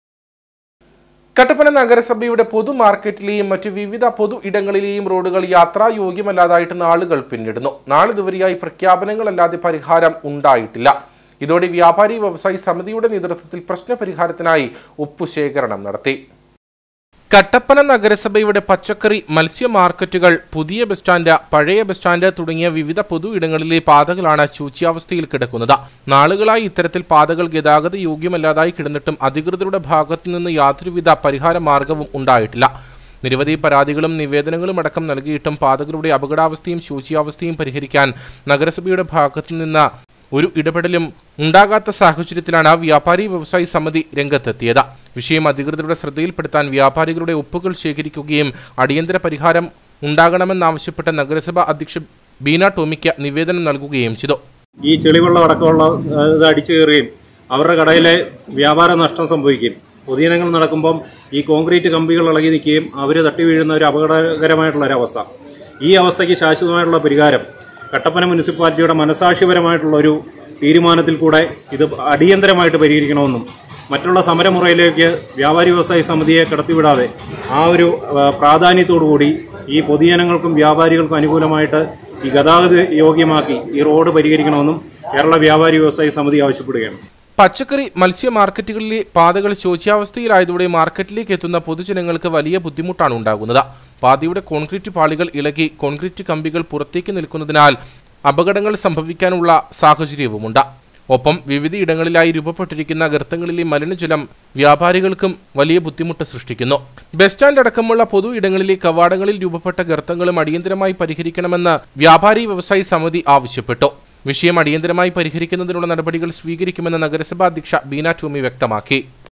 കട്ടപ്പന നഗരസഭയുടെ പൊതു മാർക്കറ്റിലെയും മറ്റു വിവിധ പൊതു ഇടങ്ങളിലെയും റോഡുകൾ യാത്രായോഗ്യമല്ലാതായിട്ട് നാളുകൾ പിന്നിടുന്നു നാളിതുവരെയായി പ്രഖ്യാപനങ്ങളല്ലാതെ പരിഹാരം ഉണ്ടായിട്ടില്ല ഇതോടെ വ്യാപാരി വ്യവസായി സമിതിയുടെ നേതൃത്വത്തിൽ പ്രശ്നപരിഹാരത്തിനായി ഒപ്പുശേഖരണം നടത്തി കട്ടപ്പന നഗരസഭയുടെ പച്ചക്കറി മത്സ്യ മാർക്കറ്റുകൾ പുതിയ ബസ് സ്റ്റാൻഡ് പഴയ ബസ് സ്റ്റാൻഡ് തുടങ്ങിയ വിവിധ പൊതു ഇടങ്ങളിലെ പാതകളാണ് ശൂച്യാവസ്ഥയിൽ കിടക്കുന്നത് നാളുകളായി ഇത്തരത്തിൽ പാതകൾ ഗതാഗത യോഗ്യമല്ലാതായി കിടന്നിട്ടും അധികൃതരുടെ ഭാഗത്തു നിന്ന് യാതൊരുവിധ പരിഹാര മാർഗവും ഉണ്ടായിട്ടില്ല നിരവധി പരാതികളും നിവേദനങ്ങളും അടക്കം നൽകിയിട്ടും പാതകളുടെ അപകടാവസ്ഥയും ശൂച്യാവസ്ഥയും പരിഹരിക്കാൻ നഗരസഭയുടെ ഭാഗത്തു നിന്ന് ഒരു ഇടപെടലും ഉണ്ടാകാത്ത സാഹചര്യത്തിലാണ് വ്യാപാരി വ്യവസായി സമിതി രംഗത്തെത്തിയത് വിഷയം അധികൃതരുടെ ശ്രദ്ധയിൽപ്പെടുത്താൻ വ്യാപാരികളുടെ ഒപ്പുകൾ ശേഖരിക്കുകയും അടിയന്തര പരിഹാരം ഉണ്ടാകണമെന്നാവശ്യപ്പെട്ട നഗരസഭ അധ്യക്ഷ ബീന ടോമിക്ക് നിവേദനം നൽകുകയും ചെയ്തു ഈ ചെളിവെള്ളം അടക്കമുള്ള ആ, ഇത് അടിച്ചു കയറുകയും അവരുടെ കടയിലെ വ്യാപാര നഷ്ടം സംഭവിക്കുകയും പൊതുജനങ്ങൾ നടക്കുമ്പം ഈ കോൺക്രീറ്റ് കമ്പികൾ ഇളകി നിൽക്കുകയും അവർ തട്ടി വീഴുന്ന ഒരു അപകടകരമായിട്ടുള്ള ഒരു അവസ്ഥ ഈ അവസ്ഥയ്ക്ക് ശാശ്വതമായിട്ടുള്ള പരിഹാരം കട്ടപ്പന മുനിസിപ്പാലിറ്റിയുടെ മനസാക്ഷിപരമായിട്ടുള്ള ഒരു തീരുമാനത്തിൽ കൂടെ ഇത് അടിയന്തരമായിട്ട് പരിഹരിക്കണമെന്നും മറ്റുള്ള സമരമുറയിലേക്ക് വ്യാപാരി വ്യവസായ സമിതിയെ കടത്തിവിടാതെ ആ ഒരു ആ, പ്രാധാന്യത്തോടുകൂടി ഈ പൊതുജനങ്ങൾക്കും വ്യാപാരികൾക്കും അനുകൂലമായിട്ട് ഈ ഗതാഗത യോഗ്യമാക്കി ഈ റോഡ് പരിഹരിക്കണമെന്നും കേരള വ്യാപാരി വ്യവസായ സമിതി ആവശ്യപ്പെടുകയാണ് പച്ചക്കറി മത്സ്യ മാർക്കറ്റുകളിലെ പാതകൾ ശോച്യാവസ്ഥയിലായതോടെ മാർക്കറ്റിലേക്ക് എത്തുന്ന പൊതുജനങ്ങൾക്ക് വലിയ ബുദ്ധിമുട്ടാണ് ഉണ്ടാകുന്നത് പാതയുടെ കോൺക്രീറ്റ് പാളികൾ ഇളകി കോൺക്രീറ്റ് കമ്പികൾ പുറത്തേക്ക് നിൽക്കുന്നതിനാൽ അപകടങ്ങൾ സംഭവിക്കാനുള്ള സാഹചര്യവുമുണ്ട് ഒപ്പം വിവിധയിടങ്ങളിലായി രൂപപ്പെട്ടിരിക്കുന്ന ഗർത്തങ്ങളിലെ മലിനജലം വ്യാപാരികൾക്കും വലിയ ബുദ്ധിമുട്ട് സൃഷ്ടിക്കുന്നു ബസ് സ്റ്റാൻഡ് അടക്കമുള്ള പൊതു ഇടങ്ങളിലെ കവാടങ്ങളിൽ രൂപപ്പെട്ട ഗർത്തങ്ങളും അടിയന്തരമായി പരിഹരിക്കണമെന്ന് വ്യാപാരി വ്യവസായി സമിതി ആവശ്യപ്പെട്ടു വിഷയം അടിയന്തരമായി പരിഹരിക്കുന്നതിനുള്ള നടപടികൾ സ്വീകരിക്കുമെന്ന് നഗരസഭാ അധ്യക്ഷ ബീന ടോമി വ്യക്തമാക്കി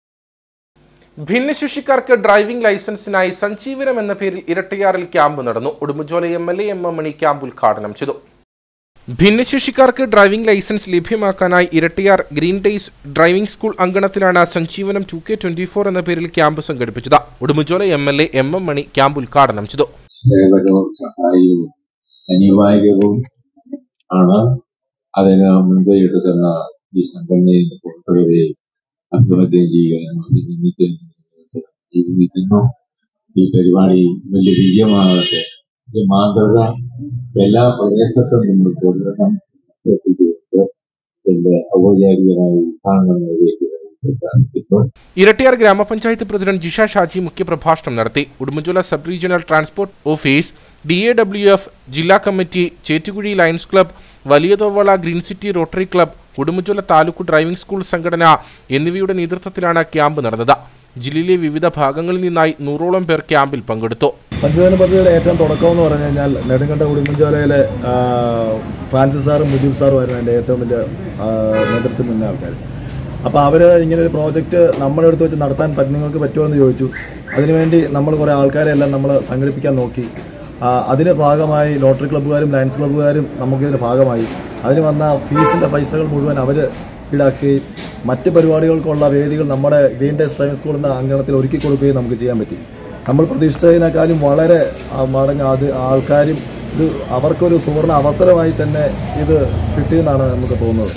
ഭിന്നശേഷിക്കാർക്ക് ഡ്രൈവിംഗ് ലൈസൻസിനായി സഞ്ജീവനം എന്ന പേരിൽ ഇരട്ടയാറിൽ ക്യാമ്പ് നടന്നു Udumbanchola M L A M M Mani camp ഉദ്ഘാടനം ചെയ്തു ഭിന്നശേഷിക്കാർക്ക് ഡ്രൈവിംഗ് ലൈസൻസ് ലഭ്യമാക്കാനായി Erattayar green days driving school അങ്കണത്തിലാണ് Sanjeevanam two K twenty four എന്ന പേരിൽ ക്യാമ്പ് സംഘടിപ്പിച്ചത് Udumbanchola M L A M M Mani camp ഉദ്ഘാടനം ചെയ്തു സേവനവും സഹായവും അനിവാര്യവും ആണ് അതിന് മുൻകൈ എടുക്കുന്ന ഈ സംഘടനയെ പുറത്തുവരികയും അഭിവാദ്യം ചെയ്യാനും അത് നിമിത്തം ജീവിക്കുന്നു ഈ പരിപാടി വലിയ വിജയമാകട്ടെ ഈ മാതൃക എല്ലാ പ്രദേശത്തും നമ്മൾ തുടരണം എത്തിച്ചുകൊണ്ട് എന്റെ ഔപചാരികമായ ഉദ്ഘാടനം നിർവഹിക്കുന്നതിന് പ്രഖ്യാപിക്കുന്നു ഇരട്ടിയാർ ഗ്രാമപഞ്ചായത്ത് പ്രസിഡന്റ് ജിഷ ഷാജി മുഖ്യപ്രഭാഷണം നടത്തി Udumbanchola sub regional transport office D A W F ജില്ലാ committee Chettukuzhy lions club Valiyathovala green city rotary club Udumbanchola taluk driving school സംഘടന എന്നിവയുടെ നേതൃത്വത്തിലാണ് ക്യാമ്പ് നടന്നത് ജില്ലയിലെ വിവിധ ഭാഗങ്ങളിൽ നിന്നായി നൂറോളം പേർ ക്യാമ്പിൽ പങ്കെടുത്തു സഞ്ജീവന പദ്ധതിയുടെ ഏറ്റവും തുടക്കം എന്ന് പറഞ്ഞു കഴിഞ്ഞാൽ നെടുങ്കണ്ട ഉടുമ്പൻചോലയിലെ ആ, ഫ്രാൻസിസ് സാറും മുജീബ് സാറും ആയിരുന്നു എൻ്റെ ഏറ്റവും വലിയ ആ, നേതൃത്വത്തിൽ നിന്ന ആൾക്കാർ അപ്പോൾ അവർ ഇങ്ങനെ ഒരു പ്രോജക്റ്റ് നമ്മുടെ അടുത്ത് വെച്ച് നടത്താൻ പറ്റ നിങ്ങൾക്ക് പറ്റുമോ എന്ന് ചോദിച്ചു അതിനുവേണ്ടി നമ്മൾ കുറേ ആൾക്കാരെ എല്ലാം നമ്മൾ സംഘടിപ്പിക്കാൻ നോക്കി ആ, അതിന് ഭാഗമായി ലോട്ടറി ക്ലബ്ബുകാരും ലയൺസ് ക്ലബ്ബുകാരും നമുക്കിതിന് ഭാഗമായി അതിന് വന്ന ഫീസിൻ്റെ പൈസകൾ മുഴുവൻ അവർ ഈടാക്കുകയും മറ്റ് പരിപാടികൾക്കുള്ള വേദികൾ നമ്മുടെ ഗ്രീൻ ഡേസ് ഡ്രൈവിംഗ് സ്കൂളിൻ്റെ അങ്കണത്തിൽ ഒരുക്കി കൊടുക്കുകയും നമുക്ക് ചെയ്യാൻ പറ്റി നമ്മൾ പ്രതീക്ഷിച്ചതിനേക്കാളും വളരെ ആ, മടങ്ങ് അത് ആൾക്കാരും ഇത് അവർക്കൊരു സുവർണ അവസരമായി തന്നെ ഇത് കിട്ടിയെന്നാണ് നമുക്ക് തോന്നുന്നത്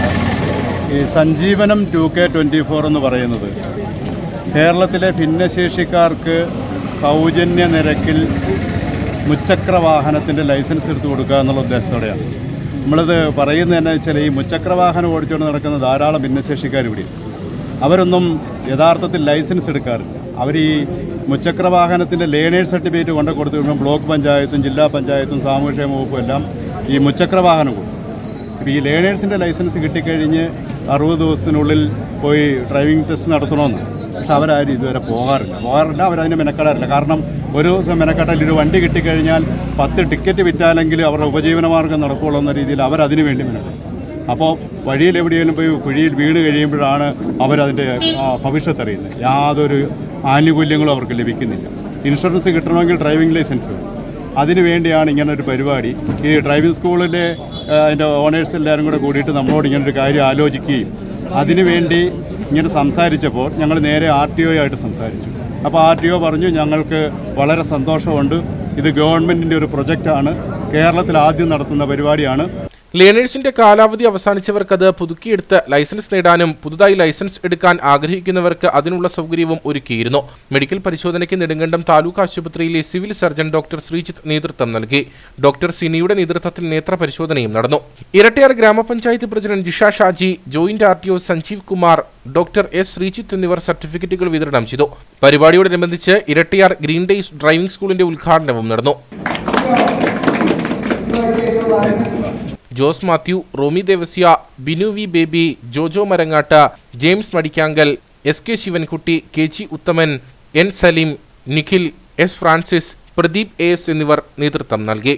ഈ Sanjeevanam two K twenty four എന്ന് പറയുന്നത് കേരളത്തിലെ ഭിന്നശേഷിക്കാർക്ക് സൗജന്യ നിരക്കിൽ മുച്ചക്ര വാഹനത്തിൻ്റെ ലൈസൻസ് എടുത്തു കൊടുക്കുക എന്നുള്ള ഉദ്ദേശത്തോടെയാണ് നമ്മളിത് പറയുന്നത് എന്നാ വെച്ചാൽ ഈ മുച്ചക്ര വാഹനം ഓടിച്ചുകൊണ്ട് നടക്കുന്ന ധാരാളം ഭിന്നശേഷിക്കാർ ഇവിടെ അവരൊന്നും യഥാർത്ഥത്തിൽ ലൈസൻസ് എടുക്കാറില്ല അവർ ഈ മുച്ചക്ര വാഹനത്തിൻ്റെ ലേണേഴ്സ് സർട്ടിഫിക്കറ്റ് കൊണ്ട് കൊടുത്തു കഴിയുമ്പോൾ ബ്ലോക്ക് പഞ്ചായത്തും ജില്ലാ പഞ്ചായത്തും സാമൂഹ്യക്ഷേമ വകുപ്പും എല്ലാം ഈ മുച്ചക്ര വാഹനം കൊടുക്കും ഇപ്പോൾ ഈ ലേണേഴ്സിൻ്റെ ലൈസൻസ് കിട്ടിക്കഴിഞ്ഞ് അറുപത് ദിവസത്തിനുള്ളിൽ പോയി ഡ്രൈവിംഗ് ടെസ്റ്റ് നടത്തണമെന്ന് പക്ഷെ അവരാരും ഇതുവരെ പോകാറില്ല പോകാറില്ല അവരതിന് മെനക്കെടാറില്ല കാരണം ഒരു ദിവസം മെനക്കെട്ടാൽ ഒരു വണ്ടി കിട്ടിക്കഴിഞ്ഞാൽ പത്ത് ടിക്കറ്റ് വിറ്റാലെങ്കിൽ അവരുടെ ഉപജീവനമാർഗ്ഗം നടക്കുകയുള്ളൂ എന്ന രീതിയിൽ അവരതിനു വേണ്ടി മെനക്കെടും അപ്പോൾ വഴിയിൽ എവിടെയെങ്കിലും പോയി കുഴിയിൽ വീണ് കഴിയുമ്പോഴാണ് അവരതിൻ്റെ ആ, ഭവിഷ്യത്ത് അറിയുന്നത് യാതൊരു ആനുകൂല്യങ്ങളും അവർക്ക് ലഭിക്കുന്നില്ല ഇൻഷുറൻസ് കിട്ടണമെങ്കിൽ ഡ്രൈവിംഗ് ലൈസൻസ് വേണം അതിനു വേണ്ടിയാണ് ഇങ്ങനെ ഒരു പരിപാടി ഈ ഡ്രൈവിംഗ് സ്കൂളിലെ ആ, അതിൻ്റെ ഓണേഴ്സ് എല്ലാവരും കൂടെ കൂടിയിട്ട് നമ്മളോട് ഇങ്ങനൊരു കാര്യം ആലോചിക്കുകയും അതിനുവേണ്ടി ഇങ്ങനെ സംസാരിച്ചപ്പോൾ ഞങ്ങൾ നേരെ ആർ ടി ഒയായിട്ട് സംസാരിച്ചു അപ്പോൾ ആർ ടി ഒ പറഞ്ഞു ഞങ്ങൾക്ക് വളരെ സന്തോഷമുണ്ട് ഇത് ഗവൺമെൻറ്റിൻ്റെ ഒരു പ്രൊജക്റ്റാണ് കേരളത്തിൽ ആദ്യം നടത്തുന്ന പരിപാടിയാണ് ലേണേഴ്സിന്റെ കാലാവധി അവസാനിച്ചവർക്ക് അത് പുതുക്കിയെടുത്ത് ലൈസൻസ് നേടാനും പുതുതായി ലൈസൻസ് എടുക്കാൻ ആഗ്രഹിക്കുന്നവർക്ക് അതിനുള്ള സൗകര്യവും ഒരുക്കിയിരുന്നു മെഡിക്കൽ പരിശോധനയ്ക്ക് നെടുങ്കണ്ടം താലൂക്ക് ആശുപത്രിയിലെ സിവിൽ സർജൻ ഡോക്ടർ ശ്രീജിത്ത് നേതൃത്വം നൽകി ഡോക്ടർ സിനിയുടെ നേതൃത്വത്തിൽ നേത്ര പരിശോധനയും നടന്നു Erattayar grama panchayat president Jisha Shaji joint R T O Sanjeev Kumar doctor S Sreejith എന്നിവർ സർട്ടിഫിക്കറ്റുകൾ വിതരണം ചെയ്തു പരിപാടിയോടനുബന്ധിച്ച് ഇരട്ടിയാർ ഗ്രീൻ ഡേയ്സ് ഡ്രൈവിംഗ് സ്കൂളിന്റെ ഉദ്ഘാടനവും നടന്നു Jose Mathew Romy Devasia Binu V Baby Jojo Marangattu James Madikkankal S K Sivankutty K G Uthaman N Saleem Nikhil S Francis Pradeep A S എന്നിവർ നേതൃത്വം നൽകി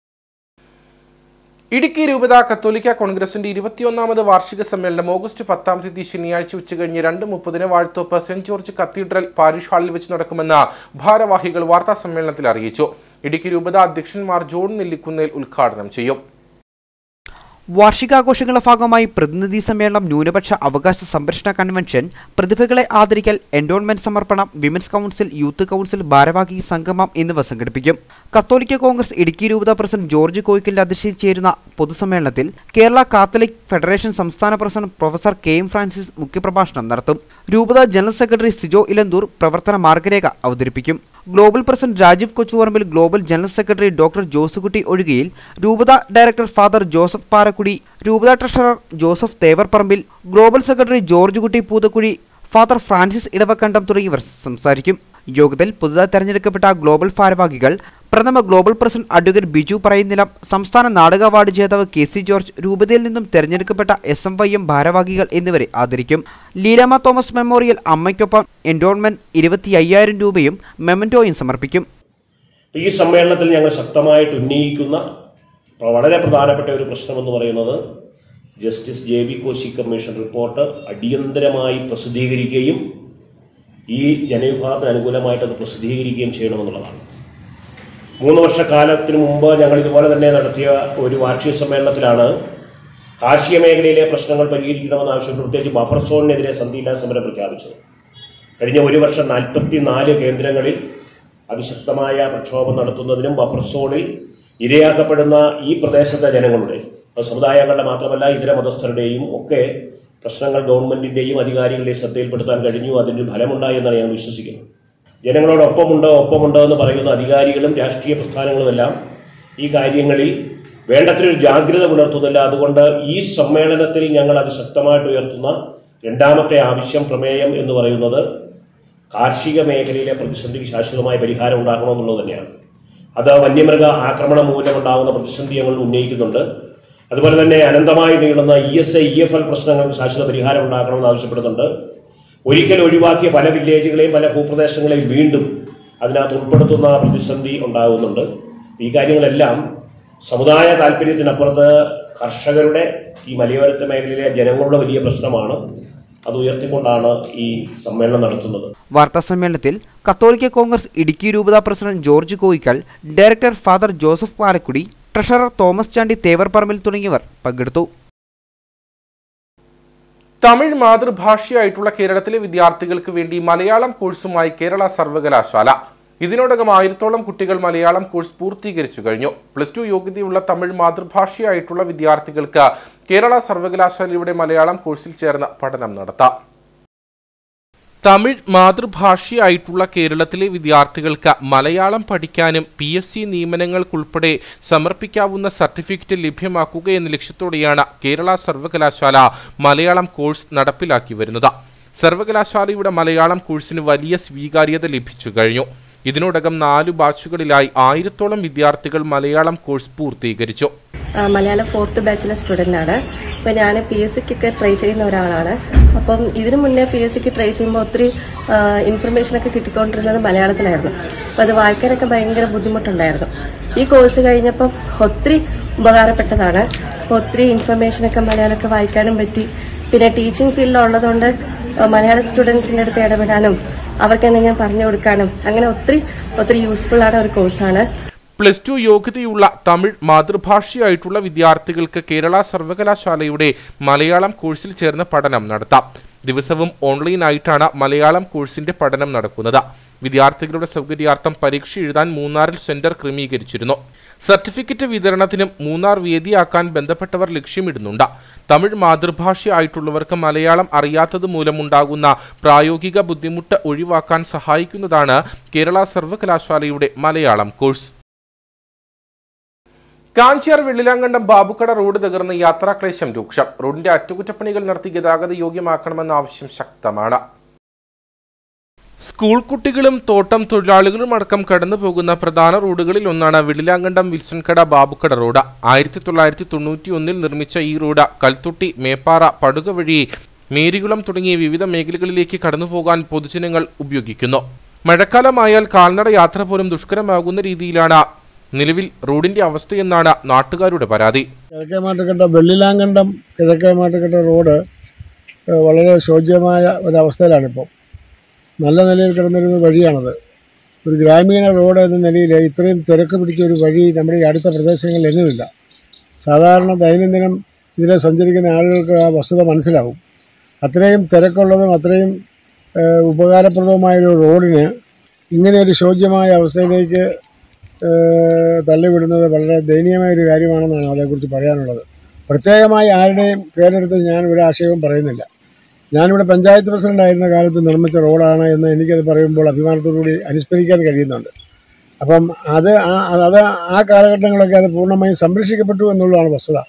ഇടുക്കി രൂപത കത്തോലിക്ക കോൺഗ്രസിന്റെ ഇരുപത്തിയൊന്നാമത് വാർഷിക സമ്മേളനം ഓഗസ്റ്റ് പത്താം തീയതി ശനിയാഴ്ച ഉച്ചകഴിഞ്ഞ് രണ്ട് മുപ്പതിന് Vazhathope saint George cathedral parish ഹാളിൽ വെച്ച് നടക്കുമെന്ന് ഭാരവാഹികൾ വാർത്താ സമ്മേളനത്തിൽ അറിയിച്ചു ഇടുക്കി രൂപത അധ്യക്ഷന്മാർ ജോൺ നെല്ലിക്കുന്നേൽ ഉദ്ഘാടനം ചെയ്യും വാർഷികാഘോഷങ്ങളുടെ ഭാഗമായി പ്രതിനിധി സമ്മേളനം ന്യൂനപക്ഷ അവകാശ സംരക്ഷണ കൺവെൻഷൻ പ്രതിഭകളെ ആദരിക്കൽ എൻഡോൺമെന്റ് സമർപ്പണം വിമൻസ് കൗൺസിൽ യൂത്ത് കൗൺസിൽ ഭാരവാഹി സംഗമം എന്നിവ സംഘടിപ്പിക്കും കത്തോലിക്ക കോൺഗ്രസ് ഇടുക്കി രൂപത പ്രസിഡന്റ് ജോർജ് കോയിക്കലിന്റെ അധ്യക്ഷതയിൽ ചേരുന്ന പൊതുസമ്മേളനത്തിൽ കേരള കാത്തലിക് ഫെഡറേഷൻ സംസ്ഥാന president professor K M Francis മുഖ്യപ്രഭാഷണം നടത്തും രൂപത ജനറൽ സെക്രട്ടറി സിജോ ഇലന്തൂർ പ്രവർത്തന മാർഗരേഖ അവതരിപ്പിക്കും global president Rajeev Kochuparambil global general secretary doctor Josekutty Ozhikayil രൂപത director father Joseph Parakkuzhi Palakudy രൂപത treasurer Joseph Thevarparambil global secretary George Kutty Poothakuzhy father Francis Edavakandam തുടങ്ങിയവർ സംസാരിക്കും യോഗത്തിൽ പുതുതായി തെരഞ്ഞെടുക്കപ്പെട്ട ഗ്ലോബൽ ഭാരവാഹികൾ പ്രഥമ global president advocate Biju Parayunnilam സംസ്ഥാന നാടക അവാർഡ് ജേതാവ് കെ സി ജോർജ് രൂപതയിൽ നിന്നും തെരഞ്ഞെടുക്കപ്പെട്ട എസ് എം വൈ എം ഭാരവാഹികൾ എന്നിവരെ ആദരിക്കും ലീലാമ തോമസ് മെമ്മോറിയൽ അമ്മയ്ക്കൊപ്പം എൻഡോൺമെന്റ് ഇരുപത്തി അയ്യായിരം രൂപയും മെമന്റോയും സമർപ്പിക്കും ഈ സമ്മേളനത്തിൽ ഞങ്ങൾ ശക്തമായിട്ട് ഉന്നയിക്കുന്ന വളരെ പ്രധാനപ്പെട്ട ഒരു പ്രശ്നമെന്ന് പറയുന്നത് justice J B Koshy commission report അടിയന്തരമായി പ്രസിദ്ധീകരിക്കുകയും ഈ ജനവിഭാഗത്തിന് അനുകൂലമായിട്ട് അത് പ്രസിദ്ധീകരിക്കുകയും ചെയ്യണമെന്നുള്ളതാണ് മൂന്ന് വർഷക്കാലത്തിന് മുമ്പ് ഞങ്ങൾ ഇതുപോലെ തന്നെ നടത്തിയ ഒരു വാർഷിക സമ്മേളനത്തിലാണ് കാർഷിക മേഖലയിലെ പ്രശ്നങ്ങൾ പരിഹരിക്കണമെന്ന് ആവശ്യപ്പെട്ട് പ്രത്യേകിച്ച് ബഫർ സോണിനെതിരെ സന്ധിയില്ലാ സമരം പ്രഖ്യാപിച്ചത് കഴിഞ്ഞ ഒരു വർഷം നാൽപ്പത്തി നാല് കേന്ദ്രങ്ങളിൽ അതിശക്തമായ പ്രക്ഷോഭം നടത്തുന്നതിനും ബഫർ സോണിൽ ഇരയാക്കപ്പെടുന്ന ഈ പ്രദേശത്തെ ജനങ്ങളുടെ അത് സമുദായങ്ങളുടെ മാത്രമല്ല ഇതര മതസ്ഥരുടെയും ഒക്കെ പ്രശ്നങ്ങൾ ഗവൺമെന്റിന്റെയും അധികാരികളുടെയും ശ്രദ്ധയിൽപ്പെടുത്താൻ കഴിഞ്ഞു അതിന് ഫലമുണ്ടായി എന്നാണ് ഞാൻ വിശ്വസിക്കുന്നത് ജനങ്ങളോടൊപ്പമുണ്ട് ഒപ്പമുണ്ട് എന്ന് പറയുന്ന അധികാരികളും രാഷ്ട്രീയ പ്രസ്ഥാനങ്ങളുമെല്ലാം ഈ കാര്യങ്ങളിൽ വേണ്ടത്ര ജാഗ്രത പുലർത്തുന്നില്ല അതുകൊണ്ട് ഈ സമ്മേളനത്തിൽ ഞങ്ങൾ അത് ശക്തമായിട്ട് ഉയർത്തുന്ന രണ്ടാമത്തെ ആവശ്യം പ്രമേയം എന്ന് പറയുന്നത് കാർഷിക മേഖലയിലെ പ്രതിസന്ധിക്ക് ശാശ്വതമായ പരിഹാരം ഉണ്ടാക്കണമെന്നുള്ളത് തന്നെയാണ് അത് വന്യമൃഗ ആക്രമണം മൂലമുണ്ടാകുന്ന പ്രതിസന്ധി ഞങ്ങൾ ഉന്നയിക്കുന്നുണ്ട് അതുപോലെ തന്നെ അനന്തമായി നീളുന്ന E S I E F L പ്രശ്നങ്ങൾക്ക് ശാശ്വത പരിഹാരം ഉണ്ടാക്കണമെന്ന് ആവശ്യപ്പെടുന്നുണ്ട് ഒരിക്കൽ ഒഴിവാക്കിയ പല വില്ലേജുകളെയും പല ഭൂപ്രദേശങ്ങളെയും വീണ്ടും അതിനകത്ത് ഉൾപ്പെടുത്തുന്ന പ്രതിസന്ധി ഉണ്ടാകുന്നുണ്ട് ഈ കാര്യങ്ങളെല്ലാം സമുദായ താല്പര്യത്തിനപ്പുറത്ത് കർഷകരുടെ ഈ മലയോരത്തെ മേഖലയിലെ ജനങ്ങളുടെ വലിയ പ്രശ്നമാണ് അത് ഉയർത്തിക്കൊണ്ടാണ് ഈ സമ്മേളനം നടത്തുന്നത് വാർത്താ സമ്മേളനത്തിൽ കത്തോലിക്ക കോൺഗ്രസ് ഇടുക്കി രൂപത president George Koickal director father Joseph Palakudy treasurer Thomas Chandy Thevarparambil തുടങ്ങിയവർ പങ്കെടുത്തു തമിഴ് മാതൃഭാഷയായിട്ടുള്ള കേരളത്തിലെ വിദ്യാർത്ഥികൾക്ക് വേണ്ടി മലയാളം കോഴ്സുമായി കേരള സർവകലാശാല ഇതിനോടകം ആയിരത്തോളം കുട്ടികൾ മലയാളം കോഴ്സ് പൂർത്തീകരിച്ചു കഴിഞ്ഞു പ്ലസ് ടു യോഗ്യതയുള്ള തമിഴ് മാതൃഭാഷയായിട്ടുള്ള വിദ്യാർത്ഥികൾക്ക് കേരള സർവകലാശാലയുടെ മലയാളം കോഴ്സിൽ ചേർന്ന് പഠനം നടത്താം തമിഴ് മാതൃഭാഷയായിട്ടുള്ള കേരളത്തിലെ വിദ്യാർത്ഥികൾക്ക് മലയാളം പഠിക്കാനും പി എസ് സി നിയമനങ്ങൾക്കുൾപ്പെടെ സമർപ്പിക്കാവുന്ന സർട്ടിഫിക്കറ്റ് ലഭ്യമാക്കുക എന്ന ലക്ഷ്യത്തോടെയാണ് കേരള സർവകലാശാല മലയാളം കോഴ്സ് നടപ്പിലാക്കി വരുന്നത് സർവകലാശാലയുടെ മലയാളം കോഴ്സിന് വലിയ സ്വീകാര്യത ലഭിച്ചു കഴിഞ്ഞു ഇതിനോടകം നാലു ബാച്ചുകളിലായി ആയിരത്തോളം വിദ്യാർത്ഥികൾ മലയാളം കോഴ്സ് പൂർത്തീകരിച്ചു ആ, മലയാളം ഫോർത്ത് ബാച്ചിലെ സ്റ്റുഡൻ്റ് ആണ് അപ്പോൾ ഞാൻ പി എസ് സിക്കൊക്കെ ട്രൈ ചെയ്യുന്ന ഒരാളാണ് അപ്പം ഇതിനു മുന്നേ പി എസ് സിക്ക് ട്രൈ ചെയ്യുമ്പോൾ ഒത്തിരി ഇൻഫർമേഷനൊക്കെ കിട്ടിക്കൊണ്ടിരുന്നത് മലയാളത്തിലായിരുന്നു അപ്പോൾ അത് വായിക്കാനൊക്കെ ഭയങ്കര ബുദ്ധിമുട്ടുണ്ടായിരുന്നു ഈ കോഴ്സ് കഴിഞ്ഞപ്പം ഒത്തിരി ഉപകാരപ്പെട്ടതാണ് അപ്പോൾ ഒത്തിരി ഇൻഫർമേഷനൊക്കെ മലയാളമൊക്കെ വായിക്കാനും പറ്റി പിന്നെ ടീച്ചിങ് ഫീൽഡിലുള്ളതുകൊണ്ട് മലയാള സ്റ്റുഡൻസിൻ്റെ അടുത്ത് ഇടപെടാനും അവർക്ക് എന്തെങ്കിലും പറഞ്ഞു കൊടുക്കാനും അങ്ങനെ ഒത്തിരി ഒത്തിരി യൂസ്ഫുൾ ആണ് ഒരു കോഴ്സാണ് പ്ലസ് ടു യോഗ്യതയുള്ള തമിഴ് മാതൃഭാഷയായിട്ടുള്ള വിദ്യാർത്ഥികൾക്ക് കേരള സർവകലാശാലയുടെ മലയാളം കോഴ്സിൽ ചേർന്ന് പഠനം നടത്താം ദിവസവും ഓൺലൈനായിട്ടാണ് മലയാളം കോഴ്സിന്റെ പഠനം നടക്കുന്നത് വിദ്യാർത്ഥികളുടെ സൗകര്യാർത്ഥം പരീക്ഷ എഴുതാൻ മൂന്നാറിൽ സെന്റർ ക്രമീകരിച്ചിരുന്നു സർട്ടിഫിക്കറ്റ് വിതരണത്തിനും മൂന്നാർ വേദിയാക്കാൻ ബന്ധപ്പെട്ടവർ ലക്ഷ്യമിടുന്നുണ്ട് തമിഴ് മാതൃഭാഷയായിട്ടുള്ളവർക്ക് മലയാളം അറിയാത്തത് മൂലമുണ്ടാകുന്ന പ്രായോഗിക ബുദ്ധിമുട്ട് ഒഴിവാക്കാൻ സഹായിക്കുന്നതാണ് കേരള സർവകലാശാലയുടെ മലയാളം കോഴ്സ് കാഞ്ചിയാർ വെള്ളിലാങ്കണ്ടം ബാബുക്കട റോഡ് തകർന്ന് യാത്രാക്ലേശം രൂക്ഷം റോഡിന്റെ അറ്റകുറ്റപ്പണികൾ നടത്തി ഗതാഗത യോഗ്യമാക്കണമെന്ന ആവശ്യം ശക്തമാണ് സ്കൂൾ കുട്ടികളും തോട്ടം തൊഴിലാളികളും അടക്കം കടന്നു പോകുന്ന പ്രധാന റോഡുകളിൽ ഒന്നാണ് വെള്ളിലാങ്കണ്ടം വിൽസൺകട ബാബുക്കട റോഡ് ആയിരത്തി തൊള്ളായിരത്തി തൊണ്ണൂറ്റി ഒന്നിൽ നിർമ്മിച്ച ഈ റോഡ് കൽത്തൊട്ടി മേപ്പാറ പടുക വഴി മേരികുളം തുടങ്ങിയ വിവിധ മേഖലകളിലേക്ക് കടന്നുപോകാൻ പൊതുജനങ്ങൾ ഉപയോഗിക്കുന്നു മഴക്കാലമായാൽ കാൽനട യാത്ര പോലും ദുഷ്കരമാകുന്ന രീതിയിലാണ് നിലവിൽ റോഡിന്റെ അവസ്ഥയെന്നാണ് നാട്ടുകാരുടെ പരാതി കിഴക്കേ മാട്ടുകെട്ട വെള്ളിലാങ്കണ്ടം കിഴക്കേ മാട്ടുകെട്ട റോഡ് ഏഹ്, വളരെ ശോച്യമായ ഒരവസ്ഥയിലാണിപ്പോൾ നല്ല നിലയിൽ കിടന്നിരുന്ന വഴിയാണത് ഒരു ഗ്രാമീണ റോഡ് എന്ന നിലയിൽ ഇത്രയും തിരക്ക് പിടിച്ച ഒരു വഴി നമ്മുടെ ഈ അടുത്ത പ്രദേശങ്ങളിൽ എങ്ങുമില്ല സാധാരണ ദൈനംദിനം ഇതിലെ സഞ്ചരിക്കുന്ന ആളുകൾക്ക് ആ വസ്തുത മനസ്സിലാവും അത്രയും തിരക്കുള്ളതും അത്രയും ഏഹ്, ഉപകാരപ്രദവുമായൊരു റോഡിന് ഇങ്ങനെ ഒരു ശോച്യമായ അവസ്ഥയിലേക്ക് ഏഹ്, തള്ളിവിടുന്നത് വളരെ ദയനീയമായ ഒരു കാര്യമാണെന്നാണ് അതേക്കുറിച്ച് പറയാനുള്ളത് പ്രത്യേകമായി ആരുടെയും പേരെടുത്ത് ഞാൻ ഒരു ആശയവും പറയുന്നില്ല ഞാനിവിടെ പഞ്ചായത്ത് പ്രസിഡന്റ് ആയിരുന്ന കാലത്ത് നിർമ്മിച്ച റോഡാണ് എന്ന് എനിക്കത് പറയുമ്പോൾ അഭിമാനത്തോടുകൂടി അനുസ്മരിക്കാൻ കഴിയുന്നുണ്ട് അപ്പം അത് ആ അത് ആ കാലഘട്ടങ്ങളൊക്കെ അത് പൂർണ്ണമായും സംരക്ഷിക്കപ്പെട്ടു എന്നുള്ളതാണ് വസ്തുത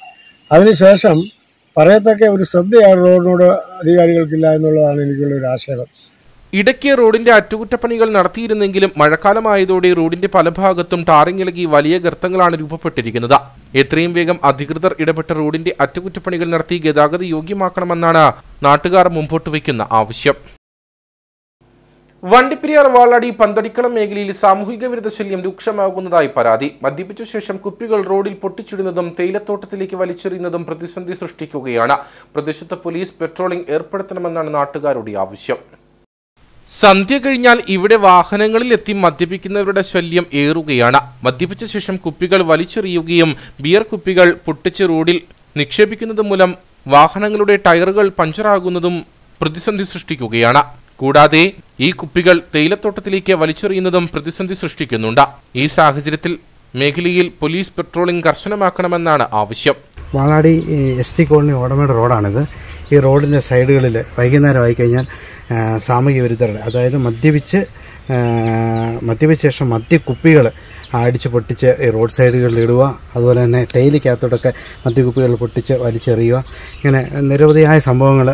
അതിനുശേഷം പറയത്തക്ക ഒരു ശ്രദ്ധ ആ റോഡിനോട് അധികാരികൾക്കില്ല എന്നുള്ളതാണ് എനിക്കുള്ള ഒരു ആശയം ഇടയ്ക്ക് റോഡിന്റെ അറ്റകുറ്റപ്പണികൾ നടത്തിയിരുന്നെങ്കിലും മഴക്കാലമായതോടെ റോഡിന്റെ പല ഭാഗത്തും ടാറിങ് ഇളകി വലിയ ഗർത്തങ്ങളാണ് രൂപപ്പെട്ടിരിക്കുന്നത് എത്രയും വേഗം അധികൃതർ ഇടപെട്ട റോഡിന്റെ അറ്റകുറ്റപ്പണികൾ നടത്തി ഗതാഗത യോഗ്യമാക്കണമെന്നാണ് നാട്ടുകാർ മുമ്പോട്ട് വയ്ക്കുന്ന ആവശ്യം വണ്ടിപ്പെരിയാർ വാളാടി പന്തടിക്കളം മേഖലയിൽ സാമൂഹിക വിരുദ്ധ ശല്യം രൂക്ഷമാകുന്നതായി പരാതി മദ്യപിച്ച ശേഷം കുപ്പികൾ റോഡിൽ പൊട്ടിച്ചിടുന്നതും തേയിലത്തോട്ടത്തിലേക്ക് വലിച്ചെറിയുന്നതും പ്രതിസന്ധി സൃഷ്ടിക്കുകയാണ് പ്രദേശത്ത് പോലീസ് പെട്രോളിംഗ് ഏർപ്പെടുത്തണമെന്നാണ് നാട്ടുകാരുടെ ആവശ്യം സന്ധ്യ കഴിഞ്ഞാൽ ഇവിടെ വാഹനങ്ങളിൽ എത്തി മദ്യപിക്കുന്നവരുടെ ശല്യം ഏറുകയാണ് മദ്യപിച്ച ശേഷം കുപ്പികൾ വലിച്ചെറിയുകയും ബിയർ കുപ്പികൾ പൊട്ടിച്ച് റോഡിൽ നിക്ഷേപിക്കുന്നത് മൂലം വാഹനങ്ങളുടെ ടയറുകൾ പഞ്ചറാകുന്നതും പ്രതിസന്ധി സൃഷ്ടിക്കുകയാണ് കൂടാതെ ഈ കുപ്പികൾ തേയിലത്തോട്ടത്തിലേക്ക് വലിച്ചെറിയുന്നതും പ്രതിസന്ധി സൃഷ്ടിക്കുന്നുണ്ട് ഈ സാഹചര്യത്തിൽ മേഖലയിൽ പോലീസ് പെട്രോളിംഗ് കർശനമാക്കണമെന്നാണ് ആവശ്യം Valady S T colony Odamedu റോഡാണിത് ഈ റോഡിൻ്റെ സൈഡുകളിൽ വൈകുന്നേരം ആയിക്കഴിഞ്ഞാൽ ആ, സാമൂഹ്യ വിരുദ്ധരുടെ അതായത് മദ്യപിച്ച് ആ, മദ്യപിച്ച ശേഷം മദ്യക്കുപ്പികൾ അടിച്ച് പൊട്ടിച്ച് ഈ റോഡ് സൈഡുകളിൽ ഇടുക അതുപോലെ തന്നെ തേയിലക്കകത്തോടൊക്കെ മദ്യക്കുപ്പികൾ പൊട്ടിച്ച് വലിച്ചെറിയുക ഇങ്ങനെ നിരവധിയായ സംഭവങ്ങൾ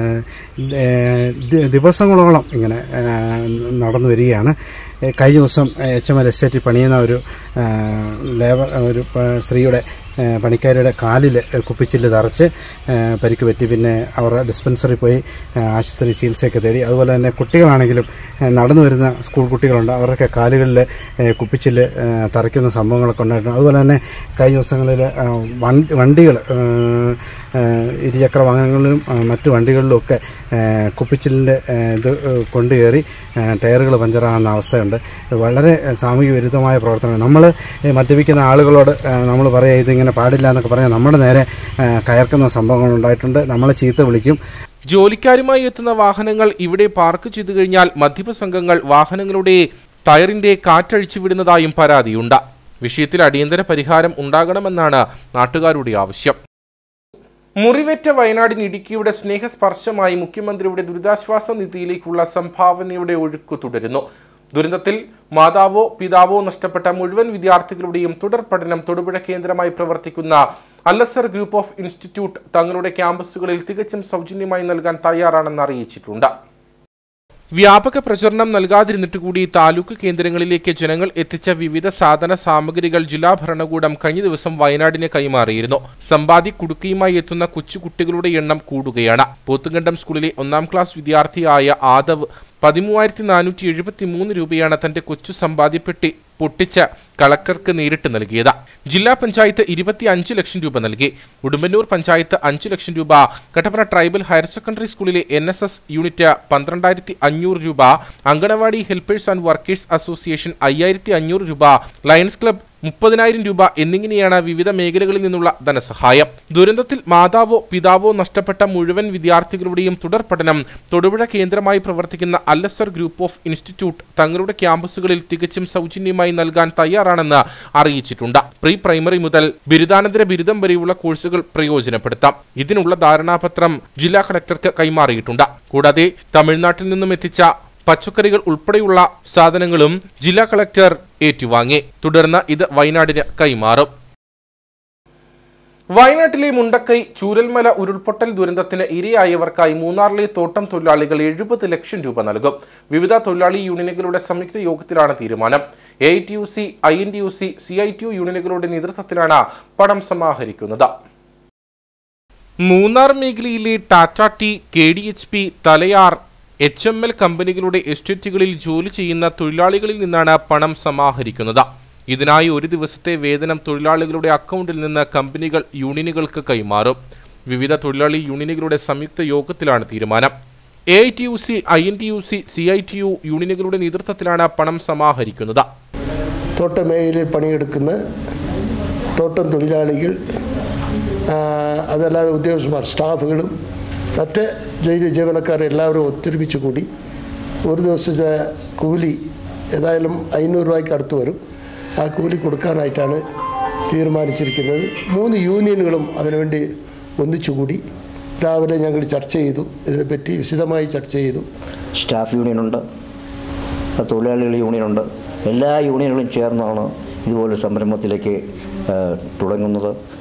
ദിവസങ്ങളോളം ഇങ്ങനെ ആ, നടന്നു വരികയാണ് ഏ, കഴിഞ്ഞ ദിവസം എച്ച് എം എൽ എസ്റ്റേറ്റിൽ പണിയുന്ന ഒരു ആ, ലേബർ ഒരു പ- സ്ത്രീയുടെ ആ, പണിക്കാരിയുടെ കാലിൽ കുപ്പിച്ചില്ല് തറച്ച് ആ, പരിക്ക് പറ്റി പിന്നെ അവർ ഡിസ്പെൻസറി പോയി ആ, ആശുപത്രി ചികിത്സയൊക്കെ തേടി അതുപോലെ തന്നെ കുട്ടികളാണെങ്കിലും ആ, നടന്നു വരുന്ന സ്കൂൾ കുട്ടികളുണ്ട് അവരൊക്കെ കാലുകളിൽ കുപ്പിച്ചില്ല് ആ, തറയ്ക്കുന്ന സംഭവങ്ങളൊക്കെ ഉണ്ടായിട്ടുണ്ട് അതുപോലെ തന്നെ കഴിഞ്ഞ ദിവസങ്ങളിൽ വണ്ടികൾ ഇരുചക്ര വാഹനങ്ങളിലും ആ, മറ്റു വണ്ടികളിലും ഒക്കെ കുപ്പിച്ചിലിൻ്റെ ഇത് ആ, കൊണ്ടുകയറി ആ, ടയറുകൾ പഞ്ചറാകുന്ന അവസ്ഥയുണ്ട് ഇത് വളരെ ആ, സാമൂഹിക വിരുദ്ധമായ പ്രവർത്തനം നമ്മൾ മദ്യപിക്കുന്ന ആളുകളോട് നമ്മൾ പറയുക ഇതിങ്ങനെ പാടില്ല എന്നൊക്കെ പറഞ്ഞാൽ നമ്മുടെ നേരെ ആ, കയർക്കുന്ന സംഭവങ്ങൾ ഉണ്ടായിട്ടുണ്ട് നമ്മളെ ചീത്ത വിളിക്കും ജോലിക്കാരുമായി എത്തുന്ന വാഹനങ്ങൾ ഇവിടെ പാർക്ക് ചെയ്തു കഴിഞ്ഞാൽ മദ്യപ സംഘങ്ങൾ വാഹനങ്ങളുടെ ടയറിന്റെ കാറ്റഴിച്ചു വിടുന്നതായും പരാതിയുണ്ട് വിഷയത്തിൽ അടിയന്തര പരിഹാരം ഉണ്ടാകണമെന്നാണ് നാട്ടുകാരുടെ ആവശ്യം മുറിവേറ്റ വയനാടിന് ഇടുക്കിയുടെ സ്നേഹസ്പർശമായി മുഖ്യമന്ത്രിയുടെ ദുരിതാശ്വാസ നിധിയിലേക്കുള്ള സംഭാവനയുടെ ഒഴുക്ക് തുടരുന്നു ദുരന്തത്തിൽ മാതാവോ പിതാവോ നഷ്ടപ്പെട്ട മുഴുവൻ വിദ്യാർത്ഥികളുടെയും തുടർ പഠനം തൊടുപുഴ കേന്ദ്രമായി പ്രവർത്തിക്കുന്ന അല്ലസർ ഗ്രൂപ്പ് ഓഫ് ഇൻസ്റ്റിറ്റ്യൂട്ട് തങ്ങളുടെ ക്യാമ്പസുകളിൽ തികച്ചും സൗജന്യമായി നൽകാൻ തയ്യാറാണെന്ന് അറിയിച്ചിട്ടുണ്ട് വ്യാപക പ്രചരണം നൽകാതിരുന്നിട്ട് കൂടി താലൂക്ക് കേന്ദ്രങ്ങളിലേക്ക് ജനങ്ങൾ എത്തിച്ച വിവിധ സാധന സാമഗ്രികൾ ജില്ലാ ഭരണകൂടം കഴിഞ്ഞ ദിവസം വയനാടിന് കൈമാറിയിരുന്നു സമ്പാദി കുടുക്കിയുമായി എത്തുന്ന കൊച്ചുകുട്ടികളുടെ എണ്ണം കൂടുകയാണ് പോത്തുകണ്ടം സ്കൂളിലെ ഒന്നാം ക്ലാസ് വിദ്യാർത്ഥിയായ ആദവ് പതിമൂവായിരത്തി നാനൂറ്റി എഴുപത്തി മൂന്ന് രൂപയാണ് തന്റെ കൊച്ചു സമ്പാദ്യപ്പെട്ടി പൊട്ടിച്ച് കളക്ടർക്ക് നേരിട്ട് നൽകിയത് ജില്ലാ പഞ്ചായത്ത് ഇരുപത്തി അഞ്ച് ലക്ഷം രൂപ നൽകി ഉടുമ്പന്നൂർ പഞ്ചായത്ത് അഞ്ച് ലക്ഷം രൂപ കട്ടപ്പന ട്രൈബൽ ഹയർ സെക്കൻഡറി സ്കൂളിലെ എൻ എസ് എസ് യൂണിറ്റ് പന്ത്രണ്ടായിരത്തി അഞ്ഞൂറ് രൂപ anganwadi helpers and workers association അയ്യായിരത്തി അഞ്ഞൂറ് രൂപ ലയൺസ് ക്ലബ് മുപ്പതിനായിരം രൂപ എന്നിങ്ങനെയാണ് വിവിധ മേഖലകളിൽ നിന്നുള്ള ധനസഹായം ദുരന്തത്തിൽ മാതാവോ പിതാവോ നഷ്ടപ്പെട്ട മുഴുവൻ വിദ്യാർത്ഥികളുടെയും തുടർ പഠനം തൊടുപുഴ കേന്ദ്രമായി പ്രവർത്തിക്കുന്ന അല്ലസർ ഗ്രൂപ്പ് ഓഫ് ഇൻസ്റ്റിറ്റ്യൂട്ട് തങ്ങളുടെ ക്യാമ്പസുകളിൽ തികച്ചും സൗജന്യമായി നൽകാൻ തയ്യാറാണെന്ന് അറിയിച്ചിട്ടുണ്ട് പ്രീ പ്രൈമറി മുതൽ ബിരുദാനന്തര ബിരുദം വരെയുള്ള കോഴ്സുകൾ പ്രയോജനപ്പെടുത്താം ഇതിനുള്ള ധാരണാപത്രം ജില്ലാ കളക്ടർക്ക് കൈമാറിയിട്ടുണ്ട് കൂടാതെ തമിഴ്നാട്ടിൽ നിന്നും എത്തിച്ച പച്ചക്കറികൾ ഉൾപ്പെടെയുള്ള സാധനങ്ങളും ജില്ലാ കളക്ടർ ഏറ്റുവാങ്ങി തുടർന്ന് ഇത് വയനാടിന് കൈമാറും വയനാട്ടിലെ മുണ്ടക്കൈ ചൂരൽമല ഉരുൾപൊട്ടൽ ദുരന്തത്തിന് ഇരയായവർക്കായി മൂന്നാറിലെ തോട്ടം തൊഴിലാളികൾ എഴുപത് ലക്ഷം രൂപ നൽകും വിവിധ തൊഴിലാളി യൂണിയനുകളുടെ സംയുക്ത യോഗത്തിലാണ് തീരുമാനം A T U C I N T U C C I T U യൂണിയനുകളുടെ നേതൃത്വത്തിലാണ് പണം സമാഹരിക്കുന്നത് മൂന്നാർ മേഖലയിലെ Tata T K D H P Thalayar H M L കമ്പനികളുടെ എസ്റ്റേറ്റുകളിൽ ജോലി ചെയ്യുന്ന തൊഴിലാളികളിൽ നിന്നാണ് പണം സമാഹരിക്കുന്നത് ഇതിനായി ഒരു ദിവസത്തെ വേതനം തൊഴിലാളികളുടെ അക്കൗണ്ടിൽ നിന്ന് കമ്പനികൾ യൂണിയനുകൾക്ക് കൈമാറും വിവിധ തൊഴിലാളി യൂണിയനുകളുടെ സംയുക്ത യോഗത്തിലാണ് തീരുമാനം A I T U C I N T U C C I T U യൂണിയനുകളുടെ നേതൃത്വത്തിലാണ് പണം സമാഹരിക്കുന്നത് തോട്ട മേഖലയിൽ പണിയെടുക്കുന്ന തോട്ടം തൊഴിലാളികൾ ആ, അതല്ലാതെ ഉദ്യോഗസ്ഥന്മാർ സ്റ്റാഫുകളും മറ്റ് ജയിൽ ജീവനക്കാർ എല്ലാവരും ഒത്തൊരുമിച്ച് കൂടി ഒരു ദിവസത്തെ കൂലി ഏതായാലും അഞ്ഞൂറ് രൂപയ്ക്ക് അടുത്ത് വരും ആ കൂലി കൊടുക്കാനായിട്ടാണ് തീരുമാനിച്ചിരിക്കുന്നത് മൂന്ന് യൂണിയനുകളും അതിനുവേണ്ടി ഒന്നിച്ചുകൂടി രാവിലെ ഞങ്ങൾ ചർച്ച ചെയ്തു ഇതിനെപ്പറ്റി വിശദമായി ചർച്ച ചെയ്തു സ്റ്റാഫ് യൂണിയനുണ്ട് തൊഴിലാളികൾ യൂണിയനുണ്ട് എല്ലാ യൂണിയനുകളും ചേർന്നാണ് ഇതുപോലൊരു സംരംഭത്തിലേക്ക് ആ, തുടങ്ങുന്നത്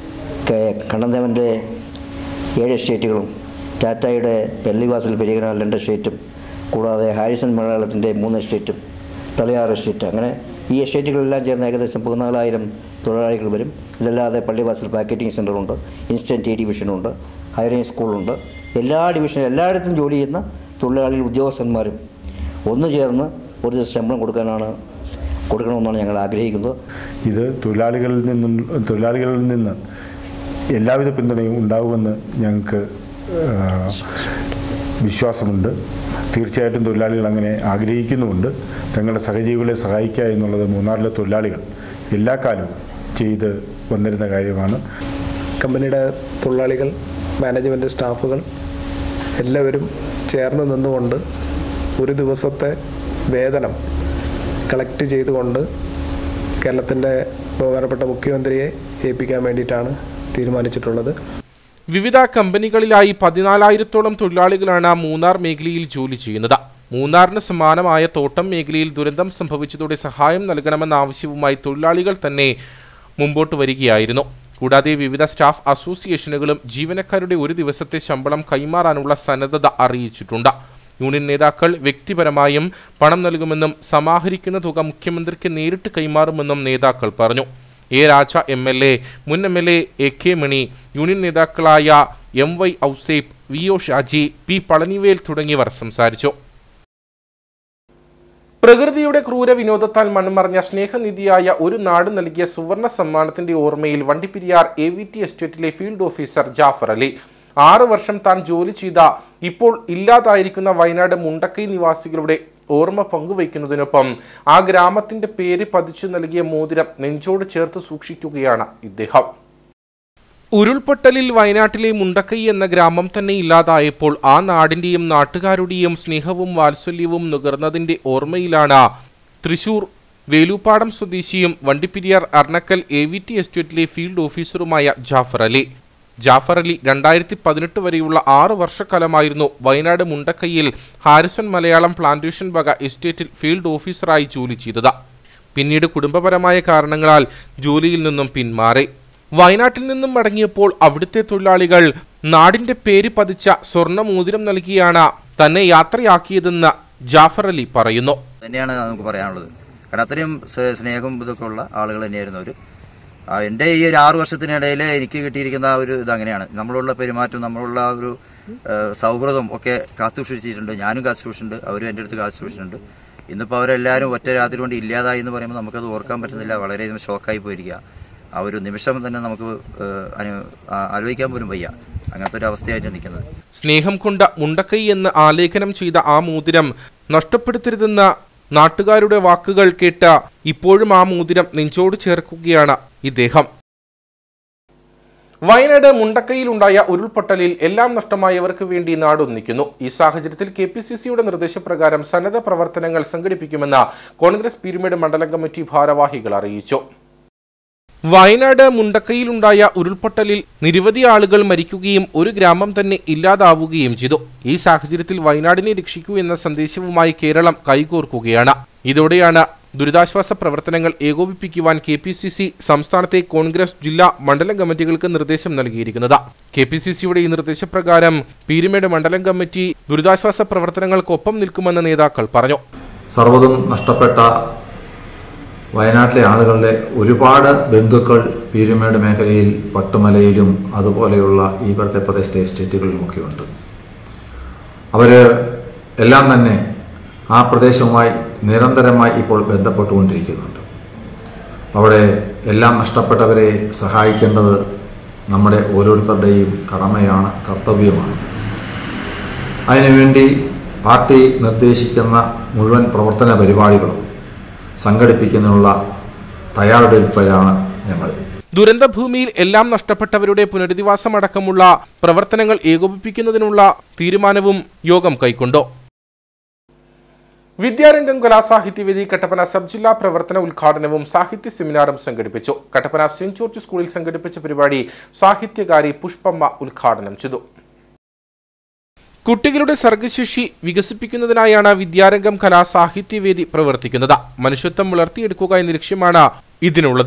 കണ്ണന്തേവൻ്റെ ഏഴ് എസ്റ്റേറ്റുകളും ടാറ്റയുടെ പെല്ലിവാസൽ പെരിയകനാൽ രണ്ട് എസ്റ്റേറ്റും കൂടാതെ ഹാരിസൺ മലയാളത്തിൻ്റെ മൂന്ന് എസ്റ്റേറ്റും തലയാറ് എസ്റ്റേറ്റ് അങ്ങനെ ഈ എസ്റ്റേറ്റുകളെല്ലാം ചേർന്ന് ഏകദേശം പതിനാലായിരം തൊഴിലാളികൾ വരും ഇതല്ലാതെ പള്ളിവാസൽ പാക്കറ്റിംഗ് സെൻ്ററുണ്ട് ഇൻസ്റ്റൻറ്റ് ടി ഡിവിഷനുണ്ട് ഹയറിംഗ് സ്കൂളുണ്ട് എല്ലാ ഡിവിഷനും എല്ലായിടത്തും ജോലി ചെയ്യുന്ന തൊഴിലാളികൾ ഉദ്യോഗസ്ഥന്മാരും ഒന്നു ചേർന്ന് ഒരു ദിവസം ശമ്പളം കൊടുക്കാനാണ് കൊടുക്കണമെന്നാണ് ഞങ്ങൾ ആഗ്രഹിക്കുന്നത് ഇത് തൊഴിലാളികളിൽ നിന്നും തൊഴിലാളികളിൽ നിന്ന് എല്ലാവിധ പിന്തുണയും ഉണ്ടാകുമെന്ന് ഞങ്ങൾക്ക് ആ, വിശ്വാസമുണ്ട് തീർച്ചയായിട്ടും തൊഴിലാളികൾ അങ്ങനെ ആഗ്രഹിക്കുന്നുമുണ്ട് തങ്ങളുടെ സഹജീവികളെ സഹായിക്കുക എന്നുള്ളത് മൂന്നാറിലെ തൊഴിലാളികൾ എല്ലാ കാലവും ചെയ്ത് വന്നിരുന്ന കാര്യമാണ് കമ്പനിയുടെ തൊഴിലാളികൾ മാനേജ്മെൻറ്റ് സ്റ്റാഫുകൾ എല്ലാവരും ചേർന്ന് നിന്നുകൊണ്ട് ഒരു ദിവസത്തെ വേതനം കളക്ട് ചെയ്തുകൊണ്ട് കേരളത്തിൻ്റെ ബഹുമാനപ്പെട്ട മുഖ്യമന്ത്രിയെ ഏൽപ്പിക്കാൻ വേണ്ടിയിട്ടാണ് തീരുമാനിച്ചിട്ടുള്ളത് വിവിധ കമ്പനികളിലായി പതിനാലായിരത്തോളം തൊഴിലാളികളാണ് മൂന്നാർ മേഖലയിൽ ജോലി ചെയ്യുന്നത് മൂന്നാറിന് സമാനമായ തോട്ടം മേഖലയിൽ ദുരന്തം സംഭവിച്ചതോടെ സഹായം നൽകണമെന്ന ആവശ്യവുമായി തൊഴിലാളികൾ തന്നെ മുമ്പോട്ട് വരികയായിരുന്നു കൂടാതെ വിവിധ സ്റ്റാഫ് അസോസിയേഷനുകളും ജീവനക്കാരുടെ ഒരു ദിവസത്തെ ശമ്പളം കൈമാറാനുള്ള സന്നദ്ധത അറിയിച്ചിട്ടുണ്ട് യൂണിയൻ നേതാക്കൾ വ്യക്തിപരമായും പണം നൽകുമെന്നും സമാഹരിക്കുന്ന തുക മുഖ്യമന്ത്രിക്ക് നേരിട്ട് കൈമാറുമെന്നും നേതാക്കൾ പറഞ്ഞു A Raja M L A മുൻ M L A A K Mani union നേതാക്കളായ M Y Ouseph V O Shaji P Palanivel തുടങ്ങിയവർ സംസാരിച്ചു പ്രകൃതിയുടെ ക്രൂര വിനോദത്താൽ മൺമറഞ്ഞ സ്നേഹനിധിയായ ഒരു നാട് നൽകിയ സുവർണ സമ്മാനത്തിന്റെ ഓർമ്മയിൽ വണ്ടിപ്പെരിയാർ എ വി ടി എസ്റ്റേറ്റിലെ ഫീൽഡ് ഓഫീസർ ജാഫർ അലി ആറ് വർഷം താൻ ജോലി ചെയ്ത ഇപ്പോൾ ഇല്ലാതായിരിക്കുന്ന വയനാട് മുണ്ടക്കൈ നിവാസികളുടെ ഓർമ്മ പങ്കുവയ്ക്കുന്നതിനൊപ്പം ആ ഗ്രാമത്തിന്റെ പേര് പതിച്ചു നൽകിയ മോതിരം നെഞ്ചോട് ചേർത്ത് സൂക്ഷിക്കുകയാണ് ഇദ്ദേഹം ഉരുൾപൊട്ടലിൽ വയനാട്ടിലെ മുണ്ടക്കൈ എന്ന ഗ്രാമം തന്നെ ഇല്ലാതായപ്പോൾ ആ നാടിന്റെയും നാട്ടുകാരുടെയും സ്നേഹവും വാത്സല്യവും നുകർന്നതിന്റെ ഓർമ്മയിലാണ് തൃശൂർ വേലൂപ്പാടം സ്വദേശിയും Vandiperiyar Arnakkal A V T എസ്റ്റേറ്റിലെ ഫീൽഡ് ഓഫീസറുമായ ജാഫർ അലി ജാഫർ അലി രണ്ടായിരത്തി പതിനെട്ട് വരെയുള്ള ആറ് വർഷക്കാലമായിരുന്നു വയനാട് മുണ്ടക്കൈയിൽ ഹാരിസൺ മലയാളം പ്ലാന്റേഷൻ വക എസ്റ്റേറ്റിൽ ഫീൽഡ് ഓഫീസറായി ജോലി ചെയ്തത് പിന്നീട് കുടുംബപരമായ കാരണങ്ങളാൽ ജോലിയിൽ നിന്നും പിന്മാറി വയനാട്ടിൽ നിന്നും മടങ്ങിയപ്പോൾ അവിടുത്തെ തൊഴിലാളികൾ നാടിന്റെ പേര് പതിച്ച സ്വർണ്ണ മോതിരം നൽകിയാണ് തന്നെ യാത്രയാക്കിയതെന്ന് ജാഫർ അലി പറയുന്നു തന്നെയാണ് നമുക്ക് പറയാനുള്ളത് കാരണം അത്രയും സ് സ്നേഹവും ഇതൊക്കെ ഉള്ള ആളുകൾ തന്നെയായിരുന്നു അവർ എൻ്റെ ഈ ഒരു ആറു വർഷത്തിനിടയിൽ എനിക്ക് കിട്ടിയിരിക്കുന്ന ആ ഒരു ഇത് അങ്ങനെയാണ് നമ്മളുള്ള പെരുമാറ്റം നമ്മളുള്ള ആ ഒരു ആ, സൗഹൃദം ഒക്കെ കാത്തുസൂക്ഷിച്ചിട്ടുണ്ട് ഞാനും കാത്തുസൂക്ഷിച്ചിട്ടുണ്ട് അവരും എൻ്റെ അടുത്ത് കാത്തുസൂക്ഷിച്ചിട്ടുണ്ട് ഇന്നിപ്പോൾ അവരെല്ലാവരും ഒറ്റ രാത്രി കൊണ്ട് ഇല്ലാതായി എന്ന് പറയുമ്പോൾ നമുക്കത് ഓർക്കാൻ പറ്റുന്നില്ല വളരെയധികം ഷോക്കായി പോയിരിക്കുക ആ ഒരു നിമിഷം തന്നെ നമുക്ക് ആ, അനു- ആ, ആലോചിക്കാൻ പോലും വയ്യ അങ്ങനത്തെ ഒരു അവസ്ഥയായിട്ട് നിൽക്കുന്നത് സ്നേഹം കൊണ്ട് മുണ്ടക്കൈ എന്ന് ആലേഖനം ചെയ്ത ആ മോതിരം നഷ്ടപ്പെടുത്തരുതെന്ന നാട്ടുകാരുടെ വാക്കുകൾ കേട്ട് ഇപ്പോഴും ആ മോതിരം നെഞ്ചോട് ചേർക്കുകയാണ് ഇദ്ദേഹം വയനാട് മുണ്ടക്കൈയിലുണ്ടായ ഉരുൾപൊട്ടലിൽ എല്ലാം നഷ്ടമായവർക്ക് വേണ്ടി നാടൊന്നിക്കുന്നു ഈ സാഹചര്യത്തിൽ കെ പി സി സിയുടെ നിർദ്ദേശപ്രകാരം സന്നദ്ധ പ്രവർത്തനങ്ങൾ സംഘടിപ്പിക്കുമെന്ന് കോൺഗ്രസ് പീരുമേട് മണ്ഡലം കമ്മിറ്റി ഭാരവാഹികൾ അറിയിച്ചു വയനാട് മുണ്ടക്കൈയിലുണ്ടായ ഉരുൾപൊട്ടലിൽ നിരവധി ആളുകൾ മരിക്കുകയും ഒരു ഗ്രാമം തന്നെ ഇല്ലാതാവുകയും ചെയ്തു ഈ സാഹചര്യത്തിൽ വയനാടിനെ രക്ഷിക്കൂ എന്ന സന്ദേശവുമായി കേരളം കൈകോർക്കുകയാണ് ഇതോടെയാണ് ദുരിതാശ്വാസ പ്രവർത്തനങ്ങൾ ഏകോപിപ്പിക്കുവാൻ കെ പി സി സി സംസ്ഥാനത്തെ കോൺഗ്രസ് ജില്ലാ മണ്ഡലം കമ്മിറ്റികൾക്ക് നിർദ്ദേശം നൽകിയിരിക്കുന്നത് കെ പി സി സിയുടെ ഈ നിർദ്ദേശപ്രകാരം പീരുമേട് മണ്ഡലം കമ്മിറ്റി ദുരിതാശ്വാസ പ്രവർത്തനങ്ങൾക്കൊപ്പം നിൽക്കുമെന്ന് നേതാക്കൾ പറഞ്ഞു സർവ്വതും നഷ്ടപ്പെട്ട വയനാട്ടിലെ ആളുകളുടെ ഒരുപാട് ബന്ധുക്കൾ പീരുമേട് മേഖലയിൽ പട്ടുമലയിലും അതുപോലെയുള്ള ഈ ഇവിടുത്തെ പ്രദേശത്തെ എസ്റ്റേറ്റുകളിലുമൊക്കെ ഉണ്ട് അവർ എല്ലാം തന്നെ ആ പ്രദേശവുമായി നിരന്തരമായി ഇപ്പോൾ ബന്ധപ്പെട്ടുകൊണ്ടിരിക്കുന്നുണ്ട് അവിടെ എല്ലാം നഷ്ടപ്പെട്ടവരെ സഹായിക്കേണ്ടത് നമ്മുടെ ഓരോരുത്തരുടെയും കടമയാണ് കർത്തവ്യമാണ് അതിനുവേണ്ടി പാർട്ടി നിർദ്ദേശിക്കുന്ന മുഴുവൻ പ്രവർത്തന പരിപാടികളും സംഘടിപ്പിക്കുന്നതിനുള്ള തയ്യാറെടുപ്പിലാണ് ഞങ്ങൾ ദുരന്തഭൂമിയിൽ എല്ലാം നഷ്ടപ്പെട്ടവരുടെ പുനരധിവാസമടക്കമുള്ള പ്രവർത്തനങ്ങൾ ഏകോപിപ്പിക്കുന്നതിനുള്ള തീരുമാനവും യോഗം കൈക്കൊണ്ടു വിദ്യാരംഗം കലാസാഹിത്യവേദി കട്ടപ്പന സബ് ജില്ലാ പ്രവർത്തന ഉദ്ഘാടനവും സാഹിത്യ സെമിനാറും സംഘടിപ്പിച്ചു കട്ടപ്പന സെന്റ് ജോർജ് സ്കൂളിൽ സംഘടിപ്പിച്ച പരിപാടി സാഹിത്യകാരി പുഷ്പമ്മ ഉദ്ഘാടനം ചെയ്തു കുട്ടികളുടെ സർഗശേഷി വികസിപ്പിക്കുന്നതിനായാണ് വിദ്യാരംഗം കലാസാഹിത്യവേദി പ്രവർത്തിക്കുന്നത് മനുഷ്യത്വം വളർത്തിയെടുക്കുക എന്ന ലക്ഷ്യമാണ് ഇതിനുള്ളത്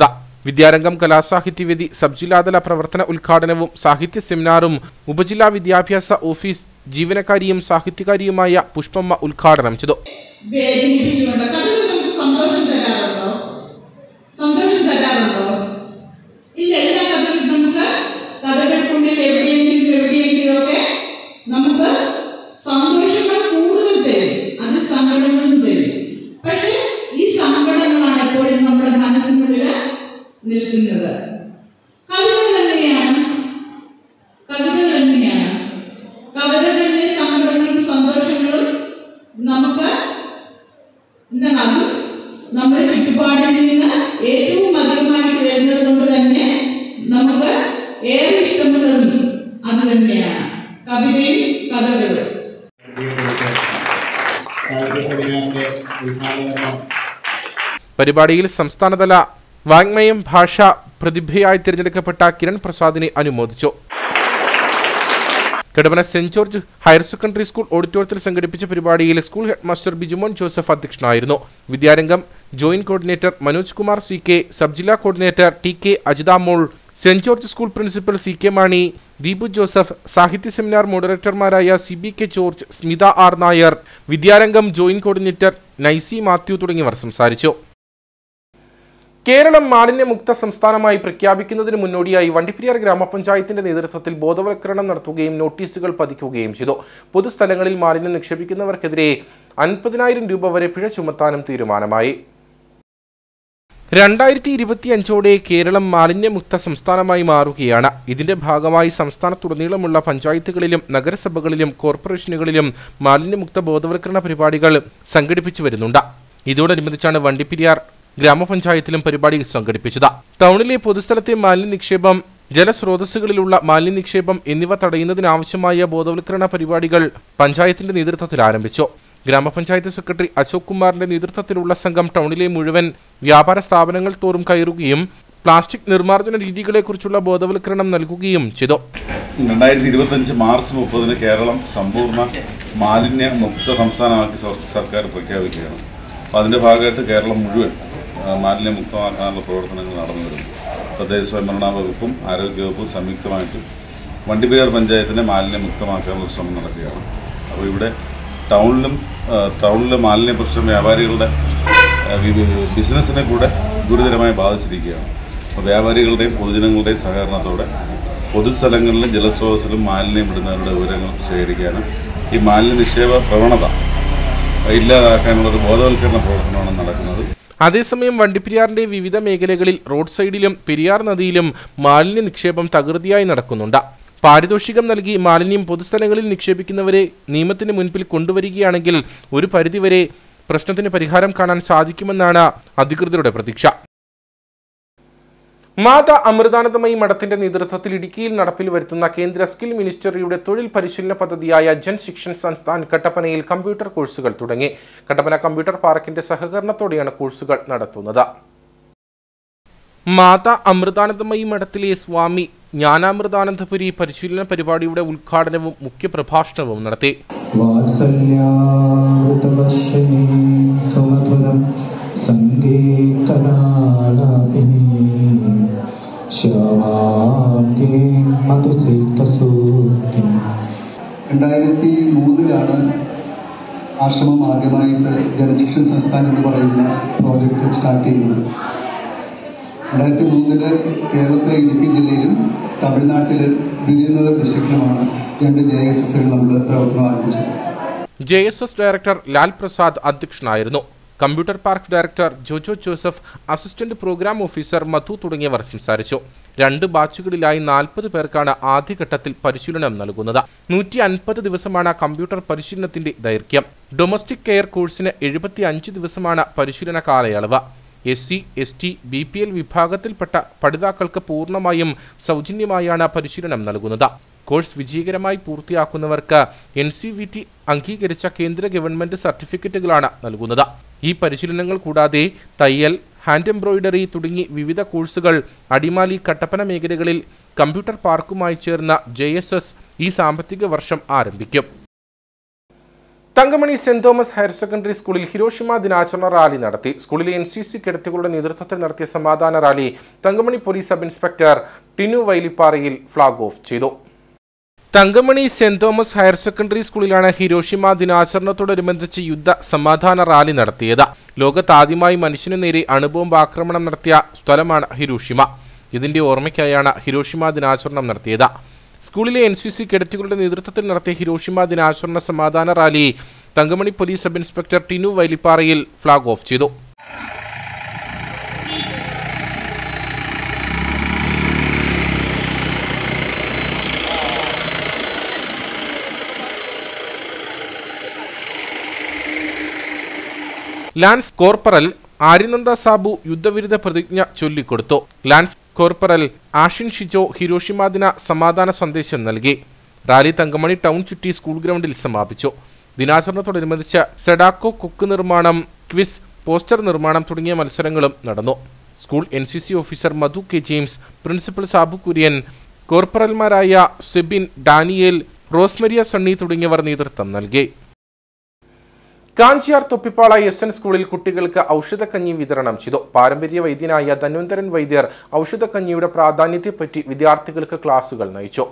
വിദ്യാരംഗം കലാസാഹിത്യവേദി സബ് ജില്ലാതല പ്രവർത്തന ഉദ്ഘാടനവും സാഹിത്യ സെമിനാറും ഉപജില്ലാ വിദ്യാഭ്യാസ ഓഫീസ് ജീവനക്കാരിയും സാഹിത്യകാരിയുമായ പുഷ്പമ്മ ഉദ്ഘാടനം ചെയ്തു വേദനിപ്പിച്ചുകൊണ്ട് കഥകൾ നമുക്ക് സന്തോഷം തരാറുണ്ടോ സന്തോഷം തരാറുണ്ടോ ഇല്ല എല്ലാ കഥകളും നമുക്ക് കഥകൾക്കുള്ളിൽ എവിടെയെങ്കിലും എവിടെയെങ്കിലും ഒക്കെ നമുക്ക് സന്തോഷങ്ങൾ കൂടുതൽ തരും അത് സങ്കടങ്ങളും തരും പക്ഷെ ഈ സങ്കടങ്ങളാണ് എപ്പോഴും നമ്മുടെ മനസ്സിനുള്ളിൽ നിൽക്കുന്നത് കവിതകൾ എങ്ങനെയാണ് കവിതകൾ എങ്ങനെയാണ് കവിതകളിലെ സങ്കടങ്ങളും സന്തോഷങ്ങളും നമുക്ക് എന്താണ് അതും നമ്മുടെ ചുറ്റുപാടിൽ നിന്ന് ഏറ്റവും അധികമായിട്ട് വരുന്നത് കൊണ്ട് തന്നെ നമുക്ക് ഏറെ ഇഷ്ടമുള്ളതും അത് തന്നെയാണ് കവിതയും കഥകളും പരിപാടിയിൽ സംസ്ഥാനതല വാങ്മയം ഭാഷ പ്രതിഭയായി തിരഞ്ഞെടുക്കപ്പെട്ട കിരൺ പ്രസാദിനെ അനുമോദിച്ചു Kadavana saint George higher secondary school ഓഡിറ്റോറിയത്തിൽ സംഘടിപ്പിച്ച പരിപാടിയിൽ school head master Bijumon Joseph അധ്യക്ഷനായിരുന്നു Vidyarangam joint coordinator Manoj Kumar C K sub ജില്ലാ coordinator T K Ajithamol saint George school principal C K Mani Deepu Joseph സാഹിത്യ സെമിനാർ മോഡറേറ്റർമാരായ C B K George Smitha R Nair Vidyarangam joint coordinator Naicy Mathew തുടങ്ങിയവർ സംസാരിച്ചു കേരളം മാലിന്യമുക്ത സംസ്ഥാനമായി പ്രഖ്യാപിക്കുന്നതിന് മുന്നോടിയായി വണ്ടിപ്പെരിയാർ ഗ്രാമപഞ്ചായത്തിന്റെ നേതൃത്വത്തിൽ ബോധവൽക്കരണം നടത്തുകയും നോട്ടീസുകൾ പതിക്കുകയും ചെയ്തു പൊതുസ്ഥലങ്ങളിൽ മാലിന്യം നിക്ഷേപിക്കുന്നവർക്കെതിരെ അൻപതിനായിരം രൂപ വരെ പിഴ ചുമത്താനും തീരുമാനമായി രണ്ടായിരത്തി ഇരുപത്തി അഞ്ചോടെ കേരളം മാലിന്യമുക്ത സംസ്ഥാനമായി മാറുകയാണ് ഇതിന്റെ ഭാഗമായി സംസ്ഥാനത്തുടനീളമുള്ള പഞ്ചായത്തുകളിലും നഗരസഭകളിലും കോർപ്പറേഷനുകളിലും മാലിന്യമുക്ത ബോധവൽക്കരണ പരിപാടികൾ സംഘടിപ്പിച്ചു വരുന്നുണ്ട് ഇതോടനുബന്ധിച്ചാണ് വണ്ടിപ്പെരിയാർ ഗ്രാമപഞ്ചായത്തിലും പരിപാടി സംഘടിപ്പിച്ചത് ടൗണിലെ പൊതുസ്ഥലത്തെ മാലിന്യ നിക്ഷേപം ജലസ്രോതസ്സുകളിലുള്ള മാലിന്യ നിക്ഷേപം എന്നിവ തടയുന്നതിനാവശ്യമായ ബോധവൽക്കരണ പരിപാടികൾ പഞ്ചായത്തിന്റെ നേതൃത്വത്തിൽ ആരംഭിച്ചു ഗ്രാമപഞ്ചായത്ത് സെക്രട്ടറി അശോക് കുമാറിന്റെ നേതൃത്വത്തിലുള്ള സംഘം ടൗണിലെ മുഴുവൻ വ്യാപാര സ്ഥാപനങ്ങൾ തോറും കയറുകയും പ്ലാസ്റ്റിക് നിർമ്മാർജ്ജന രീതികളെക്കുറിച്ചുള്ള ബോധവൽക്കരണം നൽകുകയും ചെയ്തു രണ്ടായിരത്തി ഇരുപത്തഞ്ച് മാർച്ച് മുപ്പതിന് കേരളം സമ്പൂർണ്ണ മാലിന്യ മുക്ത സംസ്ഥാനമാക്കി സർ- സർക്കാർ പ്രഖ്യാപിക്കുകയാണ് അപ്പോൾ അതിൻ്റെ ഭാഗമായിട്ട് കേരളം മുഴുവൻ ആ, മാലിന്യമുക്തമാക്കാനുള്ള പ്രവർത്തനങ്ങൾ നടന്നു വരുന്നു തദ്ദേശ സ്വയംഭരണ വകുപ്പും ആരോഗ്യവകുപ്പും സംയുക്തമായിട്ട് വണ്ടിപ്പെരിയാർ പഞ്ചായത്തിനെ മാലിന്യമുക്തമാക്കാനുള്ള ശ്രമം നടക്കുകയാണ് അപ്പോൾ ഇവിടെ ടൗണിലും ആ, ടൗണിലെ മാലിന്യ പ്രശ്നം വ്യാപാരികളുടെ ആ, വി- ബിസിനസ്സിനെ കൂടെ ഗുരുതരമായി ബാധിച്ചിരിക്കുകയാണ് അപ്പോൾ വ്യാപാരികളുടെയും പൊതുജനങ്ങളുടെയും സഹകരണത്തോടെ പൊതുസ്ഥലങ്ങളിലും ജലസ്രോതസ്സിലും മാലിന്യം ഇടുന്നവരുടെ വിവരങ്ങൾ ശേഖരിക്കാനും ഈ മാലിന്യ നിക്ഷേപ പ്രവണത ഇല്ലാതാക്കാനുള്ള ഒരു ബോധവൽക്കരണ പ്രവർത്തനമാണ് നടക്കുന്നത് അതേസമയം വണ്ടിപ്പെരിയാറിന്റെ വിവിധ മേഖലകളിൽ റോഡ് സൈഡിലും പെരിയാർ നദിയിലും മാലിന്യ നിക്ഷേപം തകൃതിയായി നടക്കുന്നുണ്ട് പാരിതോഷികം നൽകി മാലിന്യം പൊതുസ്ഥലങ്ങളിൽ നിക്ഷേപിക്കുന്നവരെ നിയമത്തിന് മുൻപിൽ കൊണ്ടുവരികയാണെങ്കിൽ ഒരു പരിധിവരെ പ്രശ്നത്തിന് പരിഹാരം കാണാൻ സാധിക്കുമെന്നാണ് അധികൃതരുടെ പ്രതീക്ഷ മാതാ അമൃതാനന്ദമയി മഠത്തിന്റെ നേതൃത്വത്തിൽ ഇടുക്കിയിൽ നടപ്പിൽ വരുത്തുന്ന കേന്ദ്ര സ്കിൽ മിനിസ്റ്ററിയുടെ തൊഴിൽ പരിശീലന പദ്ധതിയായ ജൻ ശിക്ഷൻ സംസ്ഥാൻ കട്ടപ്പനയിൽ കമ്പ്യൂട്ടർ കോഴ്സുകൾ തുടങ്ങി കട്ടപ്പന കമ്പ്യൂട്ടർ പാർക്കിന്റെ സഹകരണത്തോടെയാണ് കോഴ്സുകൾ നടത്തുന്നത് മാതാ അമൃതാനന്ദമയി മഠത്തിലെ സ്വാമി ജ്ഞാനാമൃതാനന്ദപുരി പരിശീലന പരിപാടിയുടെ ഉദ്ഘാടനവും മുഖ്യപ്രഭാഷണവും നടത്തി വാത്സല്യാമൃതവർഷിണീ സുമധുരം സംഗീതനാലാപിനീ ശവാംഗീ മധുസൈത്തസൂക്തി രണ്ടായിരത്തി മൂന്നിലാണ് ആശ്രമം ആദ്യമായിട്ട് ജനശിക്ഷൺ സംസ്ഥാൻ എന്ന് പറയുന്ന പ്രോജക്റ്റ് സ്റ്റാർട്ട് ചെയ്യുന്നത് രണ്ടായിരത്തി മൂന്നില് കേരളത്തിലെ ഇടുക്കി ജില്ലയിലും തമിഴ്നാട്ടില് വിരുന്നതർ ഡിസ്ട്രിക്റ്റിലുമാണ് രണ്ട് ജെ എസ് എസുകൾ നമ്മൾ പ്രവർത്തനം ആരംഭിച്ചത് J S S director Lal Prasad അധ്യക്ഷനായിരുന്നു computer park director Jojo Joseph assistant program officer Madhu തുടങ്ങിയവർ സംസാരിച്ചു രണ്ട് ബാച്ചുകളിലായി നാൽപ്പത് പേർക്കാണ് ആദ്യഘട്ടത്തിൽ പരിശീലനം നൽകുന്നത് നൂറ്റി അൻപത് ദിവസമാണ് കമ്പ്യൂട്ടർ പരിശീലനത്തിന്റെ ദൈർഘ്യം ഡൊമസ്റ്റിക് കെയർ കോഴ്സിന് എഴുപത്തി അഞ്ച് ദിവസമാണ് പരിശീലന കാലയളവ് S C S T B P L വിഭാഗത്തിൽപ്പെട്ട പഠിതാക്കൾക്ക് പൂർണ്ണമായും സൗജന്യമായാണ് പരിശീലനം നൽകുന്നത് കോഴ്സ് വിജയകരമായി പൂർത്തിയാക്കുന്നവർക്ക് എൻ സി വി ടി അംഗീകരിച്ച കേന്ദ്ര ഗവൺമെന്റ് സർട്ടിഫിക്കറ്റുകളാണ് നൽകുന്നത് ഈ പരിശീലനങ്ങൾ കൂടാതെ തയ്യൽ ഹാൻഡ് എംബ്രോയിഡറി തുടങ്ങി വിവിധ കോഴ്സുകൾ അടിമാലി കട്ടപ്പന മേഖലകളിൽ കമ്പ്യൂട്ടർ പാർക്കുമായി ചേർന്ന ജെ ഈ സാമ്പത്തിക വർഷം ആരംഭിക്കും Thankamani saint Thomas higher secondary സ്കൂളിൽ ഹിരോഷിമ ദിനാചരണ റാലി നടത്തി സ്കൂളിലെ എൻ സി സി കേഡറ്റുകളുടെ നേതൃത്വത്തിൽ നടത്തിയ സമാധാന rally Thankamani police sub inspector Tinu വൈലിപ്പാറയിൽ ഫ്ളാഗ് ഓഫ് ചെയ്തു Thankamani saint Thomas higher secondary സ്കൂളിലാണ് ഹിരോഷിമ ദിനാചരണത്തോടനുബന്ധിച്ച് യുദ്ധ സമാധാന റാലി നടത്തിയത് ലോകത്ത് ആദ്യമായി മനുഷ്യനു നേരെ അണുബോംബ് ആക്രമണം നടത്തിയ സ്ഥലമാണ് ഹിരോഷിമ ഇതിന്റെ ഓർമ്മയ്ക്കായാണ് ഹിരോഷിമ ദിനാചരണം നടത്തിയത് സ്കൂളിലെ എൻ സി സി കേഡറ്റുകളുടെ നേതൃത്വത്തിൽ നടത്തിയ ഹിരോഷിമ ദിനാചരണ സമാധാന rally Thankamani police sub inspector Tinu വൈലിപ്പാറയിൽ ഫ്ളാഗ് ഓഫ് ചെയ്തു ലാൻസ് കോർപ്പറൽ ആര്യനന്ദ സാബു യുദ്ധവിരുദ്ധ പ്രതിജ്ഞ ചൊല്ലിക്കൊടുത്തു lance corporal Ashin Shijo Hiroshima ദിന സമാധാന സന്ദേശം നൽകി റാലി തങ്കമണി ടൗൺ ചുറ്റി സ്കൂൾ ഗ്രൗണ്ടിൽ സമാപിച്ചു ദിനാചരണത്തോടനുബന്ധിച്ച് സെഡാക്കോ കുക്ക് നിർമ്മാണം ക്വിസ് പോസ്റ്റർ നിർമ്മാണം തുടങ്ങിയ മത്സരങ്ങളും നടന്നു school N C C officer Madhu K James principal Sabu Kurian കോർപ്പറൽമാരായ സെബിൻ ഡാനിയേൽ റോസ്മരിയ സണ്ണി തുടങ്ങിയവർ നേതൃത്വം നൽകി കാഞ്ചിയാർ തൊപ്പിപ്പാള എസ് എൻ സ്കൂളിൽ കുട്ടികൾക്ക് ഔഷധക്കഞ്ഞി വിതരണം ചെയ്തു പാരമ്പര്യ വൈദ്യനായ ധന്വന്തരൻ വൈദ്യർ ഔഷധക്കഞ്ഞിയുടെ പ്രാധാന്യത്തെപ്പറ്റി വിദ്യാർത്ഥികൾക്ക് ക്ലാസുകൾ നയിച്ചു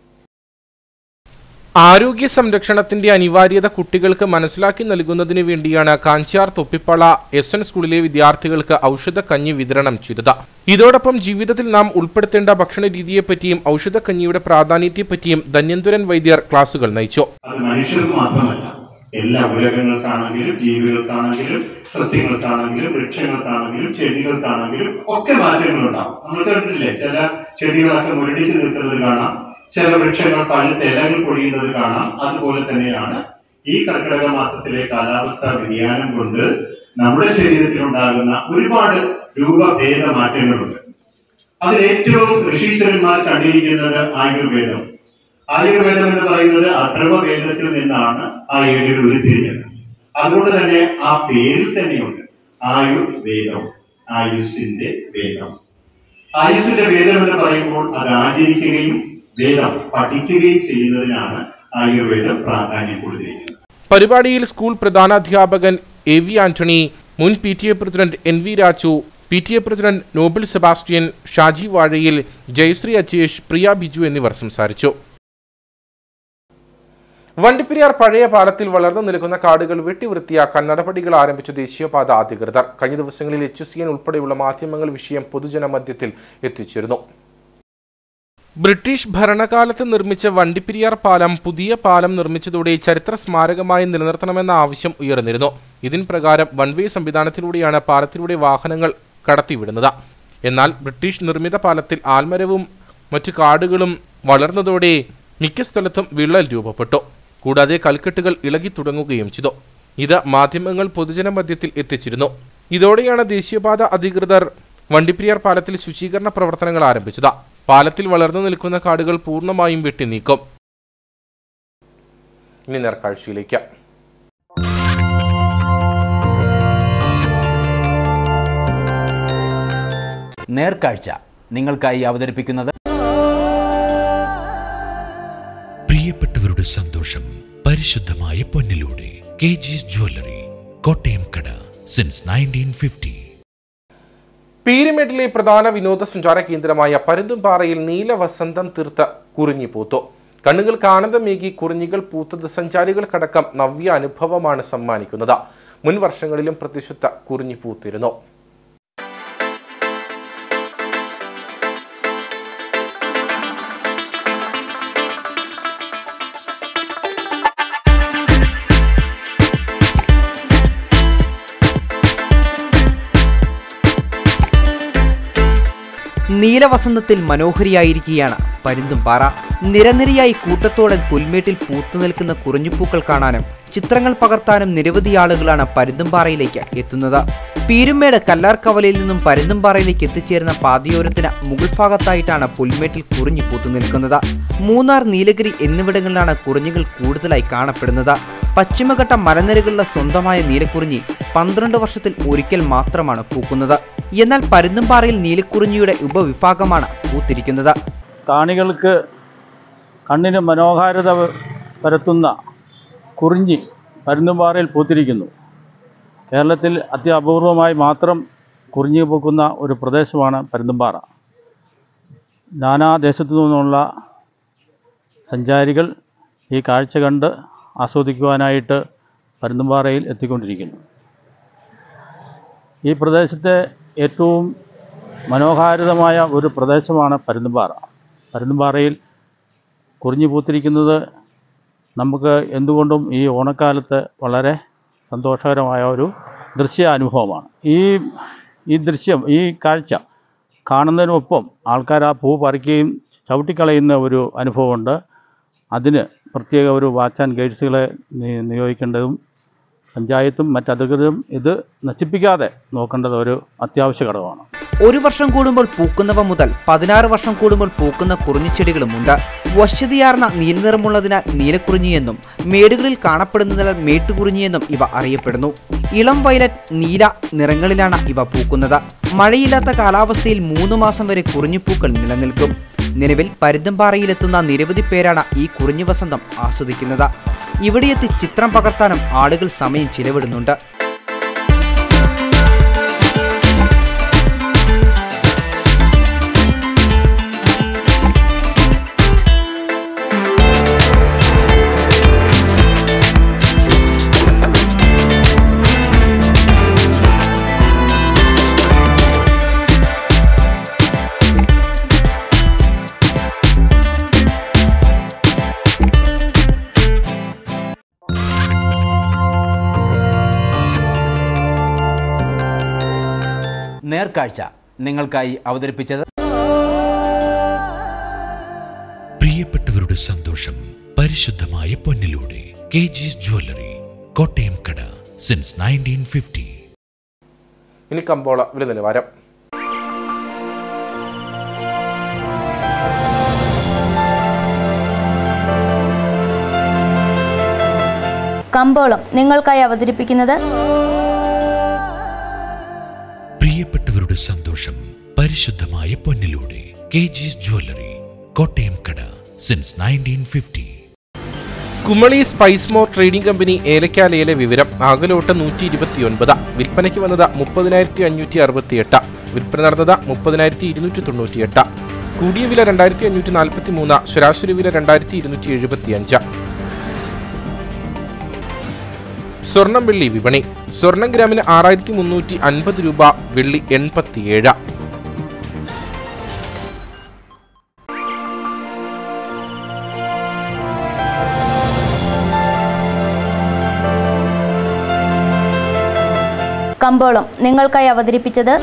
ആരോഗ്യ സംരക്ഷണത്തിന്റെ അനിവാര്യത കുട്ടികൾക്ക് മനസ്സിലാക്കി നൽകുന്നതിന് വേണ്ടിയാണ് കാഞ്ചിയാർ തൊപ്പിപ്പള എസ് എൻ സ്കൂളിലെ വിദ്യാർത്ഥികൾക്ക് ഔഷധക്കഞ്ഞി വിതരണം ചെയ്തത് ഇതോടൊപ്പം ജീവിതത്തിൽ നാം ഉൾപ്പെടുത്തേണ്ട ഭക്ഷണ രീതിയെപ്പറ്റിയും ഔഷധക്കഞ്ഞിയുടെ പ്രാധാന്യത്തെപ്പറ്റിയും ധന്യന്തുരൻ വൈദ്യർ ക്ലാസുകൾ നയിച്ചു അത് മനുഷ്യർക്ക് മാത്രമല്ല എല്ലാ ഉലകങ്ങൾക്കാണെങ്കിലും ജീവികൾക്കാണെങ്കിലും സസ്യങ്ങൾക്കാണെങ്കിലും വൃക്ഷങ്ങൾക്കാണെങ്കിലും ചെടികൾക്കാണെങ്കിലും ഒക്കെ മാറ്റങ്ങളുണ്ടാവും നമ്മൾ കണ്ടിട്ടില്ലേ ചില ചെടികളൊക്കെ മുരടിച്ചു നിൽക്കുന്നത് കാണാം ചില വൃക്ഷങ്ങൾ പഴുത്ത ഇലകൾ പൊഴിയുന്നത് കാണാം അതുപോലെ തന്നെയാണ് ഈ കർക്കിടക മാസത്തിലെ കാലാവസ്ഥാ വ്യതിയാനം കൊണ്ട് നമ്മുടെ ശരീരത്തിലുണ്ടാകുന്ന ഒരുപാട് രൂപഭേദ മാറ്റങ്ങളുണ്ട് അതിൽ ഏറ്റവും ഋഷീശ്വരന്മാർ കണ്ടിരിക്കുന്നത് ആയുർവേദം ആയുർവേദം എന്ന് പറയുന്നത് അഥർവവേദത്തിൽ നിന്നാണ് ആ ഏഴിൽ ഉരുത്തിരിഞ്ഞത് അതുകൊണ്ട് തന്നെ ആ പേരിൽ തന്നെയുണ്ട് ആയുർവേദം ആയുസ്സിന്റെ വേദം ആയുസ്സിന്റെ വേദം എന്ന് പറയുമ്പോൾ അത് ആചരിക്കുകയും വേദം പഠിക്കുകയും ചെയ്യുന്നതിനാണ് ആയുർവേദം പ്രാധാന്യം കൊടുത്തിരിക്കുന്നത് പരിപാടിയിൽ സ്കൂൾ പ്രധാനാധ്യാപകൻ എ വി ആന്റണി മുൻ P T A president N V Raju P T A president Noble Sebastian Shaji Vazhayil Jayasree Ajesh പ്രിയ ബിജു എന്നിവർ സംസാരിച്ചു വണ്ടിപ്പെരിയാർ പഴയ പാലത്തിൽ വളർന്നു നിൽക്കുന്ന കാടുകൾ വെട്ടിവൃത്തിയാക്കാൻ നടപടികൾ ആരംഭിച്ച ദേശീയപാത അധികൃതർ കഴിഞ്ഞ ദിവസങ്ങളിൽ എച്ച് സി എൻ ഉൾപ്പെടെയുള്ള മാധ്യമങ്ങൾ വിഷയം പൊതുജനമധ്യത്തിൽ എത്തിച്ചിരുന്നു ബ്രിട്ടീഷ് ഭരണകാലത്ത് നിർമ്മിച്ച വണ്ടിപ്പെരിയാർ പാലം പുതിയ പാലം നിർമ്മിച്ചതോടെ ചരിത്ര സ്മാരകമായി നിലനിർത്തണമെന്ന ആവശ്യം ഉയർന്നിരുന്നു ഇതിൻ പ്രകാരം വൺ വേ സംവിധാനത്തിലൂടെയാണ് പാലത്തിലൂടെ വാഹനങ്ങൾ കടത്തിവിടുന്നത് എന്നാൽ ബ്രിട്ടീഷ് നിർമ്മിത പാലത്തിൽ ആൽമരവും മറ്റു കാടുകളും വളർന്നതോടെ മിക്ക സ്ഥലത്തും വിള്ളൽ രൂപപ്പെട്ടു കൂടാതെ കൽക്കെട്ടുകൾ ഇളകി തുടങ്ങുകയും ചെയ്തു ഇത് മാധ്യമങ്ങൾ പൊതുജന മധ്യത്തിൽ എത്തിച്ചിരുന്നു ഇതോടെയാണ് ദേശീയപാത അധികൃതർ വണ്ടിപ്പെരിയാർ പാലത്തിൽ ശുചീകരണ പ്രവർത്തനങ്ങൾ ആരംഭിച്ചത് പാലത്തിൽ വളർന്നു നിൽക്കുന്ന കാടുകൾ പൂർണ്ണമായും വെട്ടി നീക്കും ഇനി നേർക്കാഴ്ചയിലേക്ക് നേർക്കാഴ്ച നിങ്ങൾക്കായി അവതരിപ്പിക്കുന്നത് പ്രിയപ്പെട്ടവരുടെ സന്തോഷം പരിശുദ്ധമായ പൊന്നിലൂടെ കെ ജിസ് ജ്വല്ലറി കോട്ടയം കട സിൻസ് നയൻറ്റീൻ ഫിഫ്റ്റി പീരുമേട്ടിലെ പ്രധാന വിനോദസഞ്ചാര കേന്ദ്രമായ പരുന്തുംപാറയിൽ നീലവസന്തം തീർത്ത കുറിഞ്ഞി പൂത്തു കണ്ണുകൾക്ക് ആനന്ദമേകി കുറിഞ്ഞികൾ പൂത്തത് സഞ്ചാരികൾക്കടക്കം നവ്യ അനുഭവമാണ് സമ്മാനിക്കുന്നത് മുൻ വർഷങ്ങളിലും പ്രത്യക്ഷത്ത കുറിഞ്ഞി പൂത്തിരുന്നു നീലവസന്തത്തിൽ മനോഹരിയായിരിക്കുകയാണ് പരുന്തുംപാറ നിരനിരയായി കൂട്ടത്തോടെ പുൽമേട്ടിൽ പൂത്തു നിൽക്കുന്ന കുറിഞ്ഞുപൂക്കൾ കാണാനും ചിത്രങ്ങൾ പകർത്താനും നിരവധി ആളുകളാണ് പരുന്തുംപാറയിലേക്ക് എത്തുന്നത് പീരുമേട് കല്ലാർക്കവലയിൽ നിന്നും പരുന്തുംപാറയിലേക്ക് എത്തിച്ചേരുന്ന പാതയോരത്തിന് മുകൾ ഭാഗത്തായിട്ടാണ് പുൽമേട്ടിൽ കുറിഞ്ഞു പൂത്തു നിൽക്കുന്നത് മൂന്നാർ നീലഗിരി എന്നിവിടങ്ങളിലാണ് കുറിഞ്ഞുകൾ കൂടുതലായി കാണപ്പെടുന്നത് പശ്ചിമഘട്ട മലനിരകളിലെ സ്വന്തമായ നീലക്കുറിഞ്ഞി പന്ത്രണ്ട് വർഷത്തിൽ ഒരിക്കൽ മാത്രമാണ് പൂക്കുന്നത് എന്നാൽ പരുന്തുംപാറയിൽ നീലക്കുറിഞ്ഞിയുടെ ഉപവിഭാഗമാണ് പൂത്തിരിക്കുന്നത് കാണികൾക്ക് കണ്ണിന് മനോഹാരിത പരത്തുന്ന കുറിഞ്ഞി പരുന്തുംപാറയിൽ പൂത്തിരിക്കുന്നു കേരളത്തിൽ അത്യപൂർവമായി മാത്രം കുറിഞ്ഞു പൂക്കുന്ന ഒരു പ്രദേശമാണ് പരുന്തുംപാറ നാനാദേശത്തു നിന്നുള്ള സഞ്ചാരികൾ ഈ കാഴ്ച കണ്ട് ആസ്വദിക്കുവാനായിട്ട് പരുന്തുംപാറയിൽ എത്തിക്കൊണ്ടിരിക്കുന്നു ഈ പ്രദേശത്തെ ഏറ്റവും മനോഹാരിതമായ ഒരു പ്രദേശമാണ് പരുന്തുംപാറ പരുന്തുംപാറയിൽ കുറിഞ്ഞു പൂത്തിരിക്കുന്നത് നമുക്ക് എന്തുകൊണ്ടും ഈ ഓണക്കാലത്ത് വളരെ സന്തോഷകരമായ ഒരു ദൃശ്യാനുഭവമാണ് ഈ ഈ ദൃശ്യം ഈ കാഴ്ച കാണുന്നതിനൊപ്പം ആൾക്കാർ ആ പൂ പറിക്കുകയും ചവിട്ടിക്കളയുന്ന ഒരു അനുഭവമുണ്ട് അതിന് പ്രത്യേക ഒരു വാച്ച് ആൻഡ് ഗൈഡ്സുകളെ നി- നിയോഗിക്കേണ്ടതും പഞ്ചായത്തും മറ്റധികൃതരും ഇത് നശിപ്പിക്കാതെ നോക്കേണ്ടത് ഒരു അത്യാവശ്യ ഘടകമാണ് ഒരു വർഷം കൂടുമ്പോൾ പൂക്കുന്നവ മുതൽ പതിനാറ് വർഷം കൂടുമ്പോൾ പൂക്കുന്ന കുറിഞ്ഞിച്ചെടികളുമുണ്ട് വശ്യതയാർന്ന നീലനിറമുള്ളതിനാൽ നീലക്കുറിഞ്ഞിയെന്നും മേടുകളിൽ കാണപ്പെടുന്നതിനാൽ മേട്ടുകുറിഞ്ഞിയെന്നും ഇവ അറിയപ്പെടുന്നു ഇളം വയലറ്റ് നീല നിറങ്ങളിലാണ് ഇവ പൂക്കുന്നത് മഴയില്ലാത്ത കാലാവസ്ഥയിൽ മൂന്ന് മാസം വരെ കുറിഞ്ഞിപ്പൂക്കൾ നിലനിൽക്കും നിലവിൽ പരുന്തംപാറയിലെത്തുന്ന നിരവധി പേരാണ് ഈ കുറിഞ്ഞു വസന്തം ആസ്വദിക്കുന്നത് ഇവിടെയെത്തി ചിത്രം പകർത്താനും ആളുകൾ സമയം ചിലവിടുന്നുണ്ട് നേർക്കാഴ്ച നിങ്ങൾക്കായി അവതരിപ്പിച്ചത് പ്രിയപ്പെട്ടവരുടെ സന്തോഷം പരിശുദ്ധമായ പൊന്നിലൂടെ കെ ജിസ് ജ്വല്ലറി കോട്ടയം കട സിൻസ് നയൻറ്റീൻ ഫിഫ്റ്റി ഇനി കമ്പോള വില നിലവാരം കമ്പോളം നിങ്ങൾക്കായി അവതരിപ്പിക്കുന്നത് പ്രിയപ്പെട്ടവരുടെ സന്തോഷം പരിശുദ്ധമായ പൊന്നിലൂടെ കെ ജിസ് ജ്വല്ലറി കോട്ടയം കട since nineteen fifty Kumily spice more trading company ഏലക്കാലയിലെ വിവരം ആകലോട്ട് നൂറ്റി ഇരുപത്തിയൊൻപത് വിൽപ്പനയ്ക്ക് വന്നത് മുപ്പതിനായിരത്തി അഞ്ഞൂറ്റി അറുപത്തിയെട്ട് വിൽപ്പന നടന്നത് മുപ്പതിനായിരത്തി ഇരുന്നൂറ്റി തൊണ്ണൂറ്റിയെട്ട് കൂടിയ വില രണ്ടായിരത്തി അഞ്ഞൂറ്റി നാൽപ്പത്തി മൂന്ന് ശരാശരി വില രണ്ടായിരത്തി ഇരുന്നൂറ്റി എഴുപത്തിയഞ്ച് സ്വർണം വെള്ളി വിപണി സ്വർണം ഗ്രാമിന് ആറായിരത്തി മുന്നൂറ്റി അൻപത് രൂപ വെള്ളി എൺപത്തിയേഴ് കമ്പോളം നിങ്ങൾക്കായി അവതരിപ്പിച്ചത്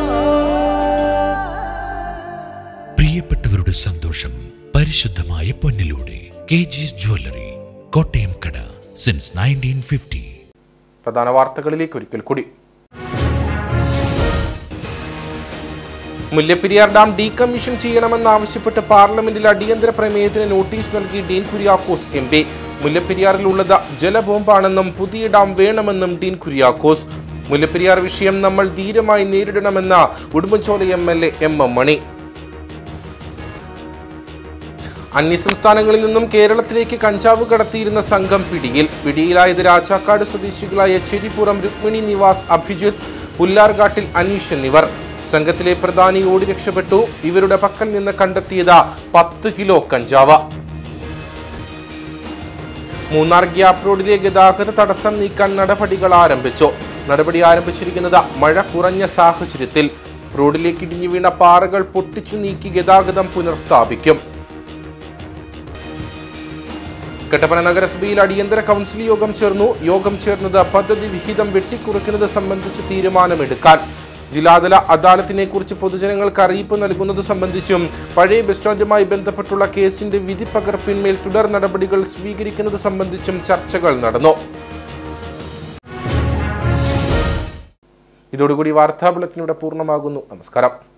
പ്രിയപ്പെട്ടവരുടെ സന്തോഷം പരിശുദ്ധമായ പൊന്നിലൂടെ കെ ജിസ് ജ്വല്ലറി കോട്ടയം കട സിൻസ് നയൻറ്റീൻ ഫിഫ്റ്റി പ്രധാന വാർത്തകളിലേക്ക് ഒരിക്കൽ കൂടി മുല്ലപ്പെരിയാർ ഡാം ഡീകമ്മീഷൻ ചെയ്യണമെന്നാവശ്യപ്പെട്ട് പാർലമെന്റിൽ അടിയന്തര പ്രമേയത്തിന് നോട്ടീസ് നൽകി ഡീൻ കുര്യാക്കോസ് എം പി മുല്ലപ്പെരിയാറിലുള്ളത് ജലബോംബാണെന്നും പുതിയ ഡാം വേണമെന്നും ഡീൻ കുര്യാക്കോസ് മുല്ലപ്പെരിയാർ വിഷയം നമ്മൾ ധീരമായി നേരിടണമെന്ന Udumbanchola M L A M M Mani അന്യസംസ്ഥാനങ്ങളിൽ നിന്നും കേരളത്തിലേക്ക് കഞ്ചാവ് കടത്തിയിരുന്ന സംഘം പിടിയിൽ പിടിയിലായത് രാജാക്കാട് സ്വദേശികളായ ചെരിപ്പുറം രുക്മിണി നിവാസ് അഭിജിത്ത് പുല്ലാർകാട്ടിൽ അനീഷ് എന്നിവർ സംഘത്തിലെ പ്രധാനി ഓടി രക്ഷപ്പെട്ടു ഇവരുടെ പക്കൽ നിന്ന് കണ്ടെത്തിയത് പത്ത് കിലോ കഞ്ചാവ് മൂന്നാർ ഗ്യാപ് റോഡിലെ ഗതാഗത തടസ്സം നീക്കാൻ നടപടികൾ ആരംഭിച്ചു നടപടി ആരംഭിച്ചിരിക്കുന്നത് മഴ കുറഞ്ഞ സാഹചര്യത്തിൽ റോഡിലേക്ക് ഇടിഞ്ഞു വീണ പാറകൾ പൊട്ടിച്ചു നീക്കി ഗതാഗതം പുനഃസ്ഥാപിക്കും കട്ടപ്പന നഗരസഭയിൽ അടിയന്തര കൗൺസിൽ യോഗം ചേർന്നു യോഗം ചേർന്നത് പദ്ധതി വിഹിതം വെട്ടിക്കുറയ്ക്കുന്നത് സംബന്ധിച്ച് തീരുമാനമെടുക്കാൻ ജില്ലാതല അദാലത്തിനെ കുറിച്ച് പൊതുജനങ്ങൾക്ക് അറിയിപ്പ് നൽകുന്നത് സംബന്ധിച്ചും പഴയ ബസ് സ്റ്റാൻഡുമായി ബന്ധപ്പെട്ടുള്ള കേസിന്റെ വിധി പകർപ്പിന്മേൽ തുടർ നടപടികൾ സ്വീകരിക്കുന്നത് സംബന്ധിച്ചും ചർച്ചകൾ നടന്നു ഇതോടുകൂടി വാർത്താ ബുള്ളറ്റിനിവിടെ പൂർണ്ണമാകുന്നു നമസ്കാരം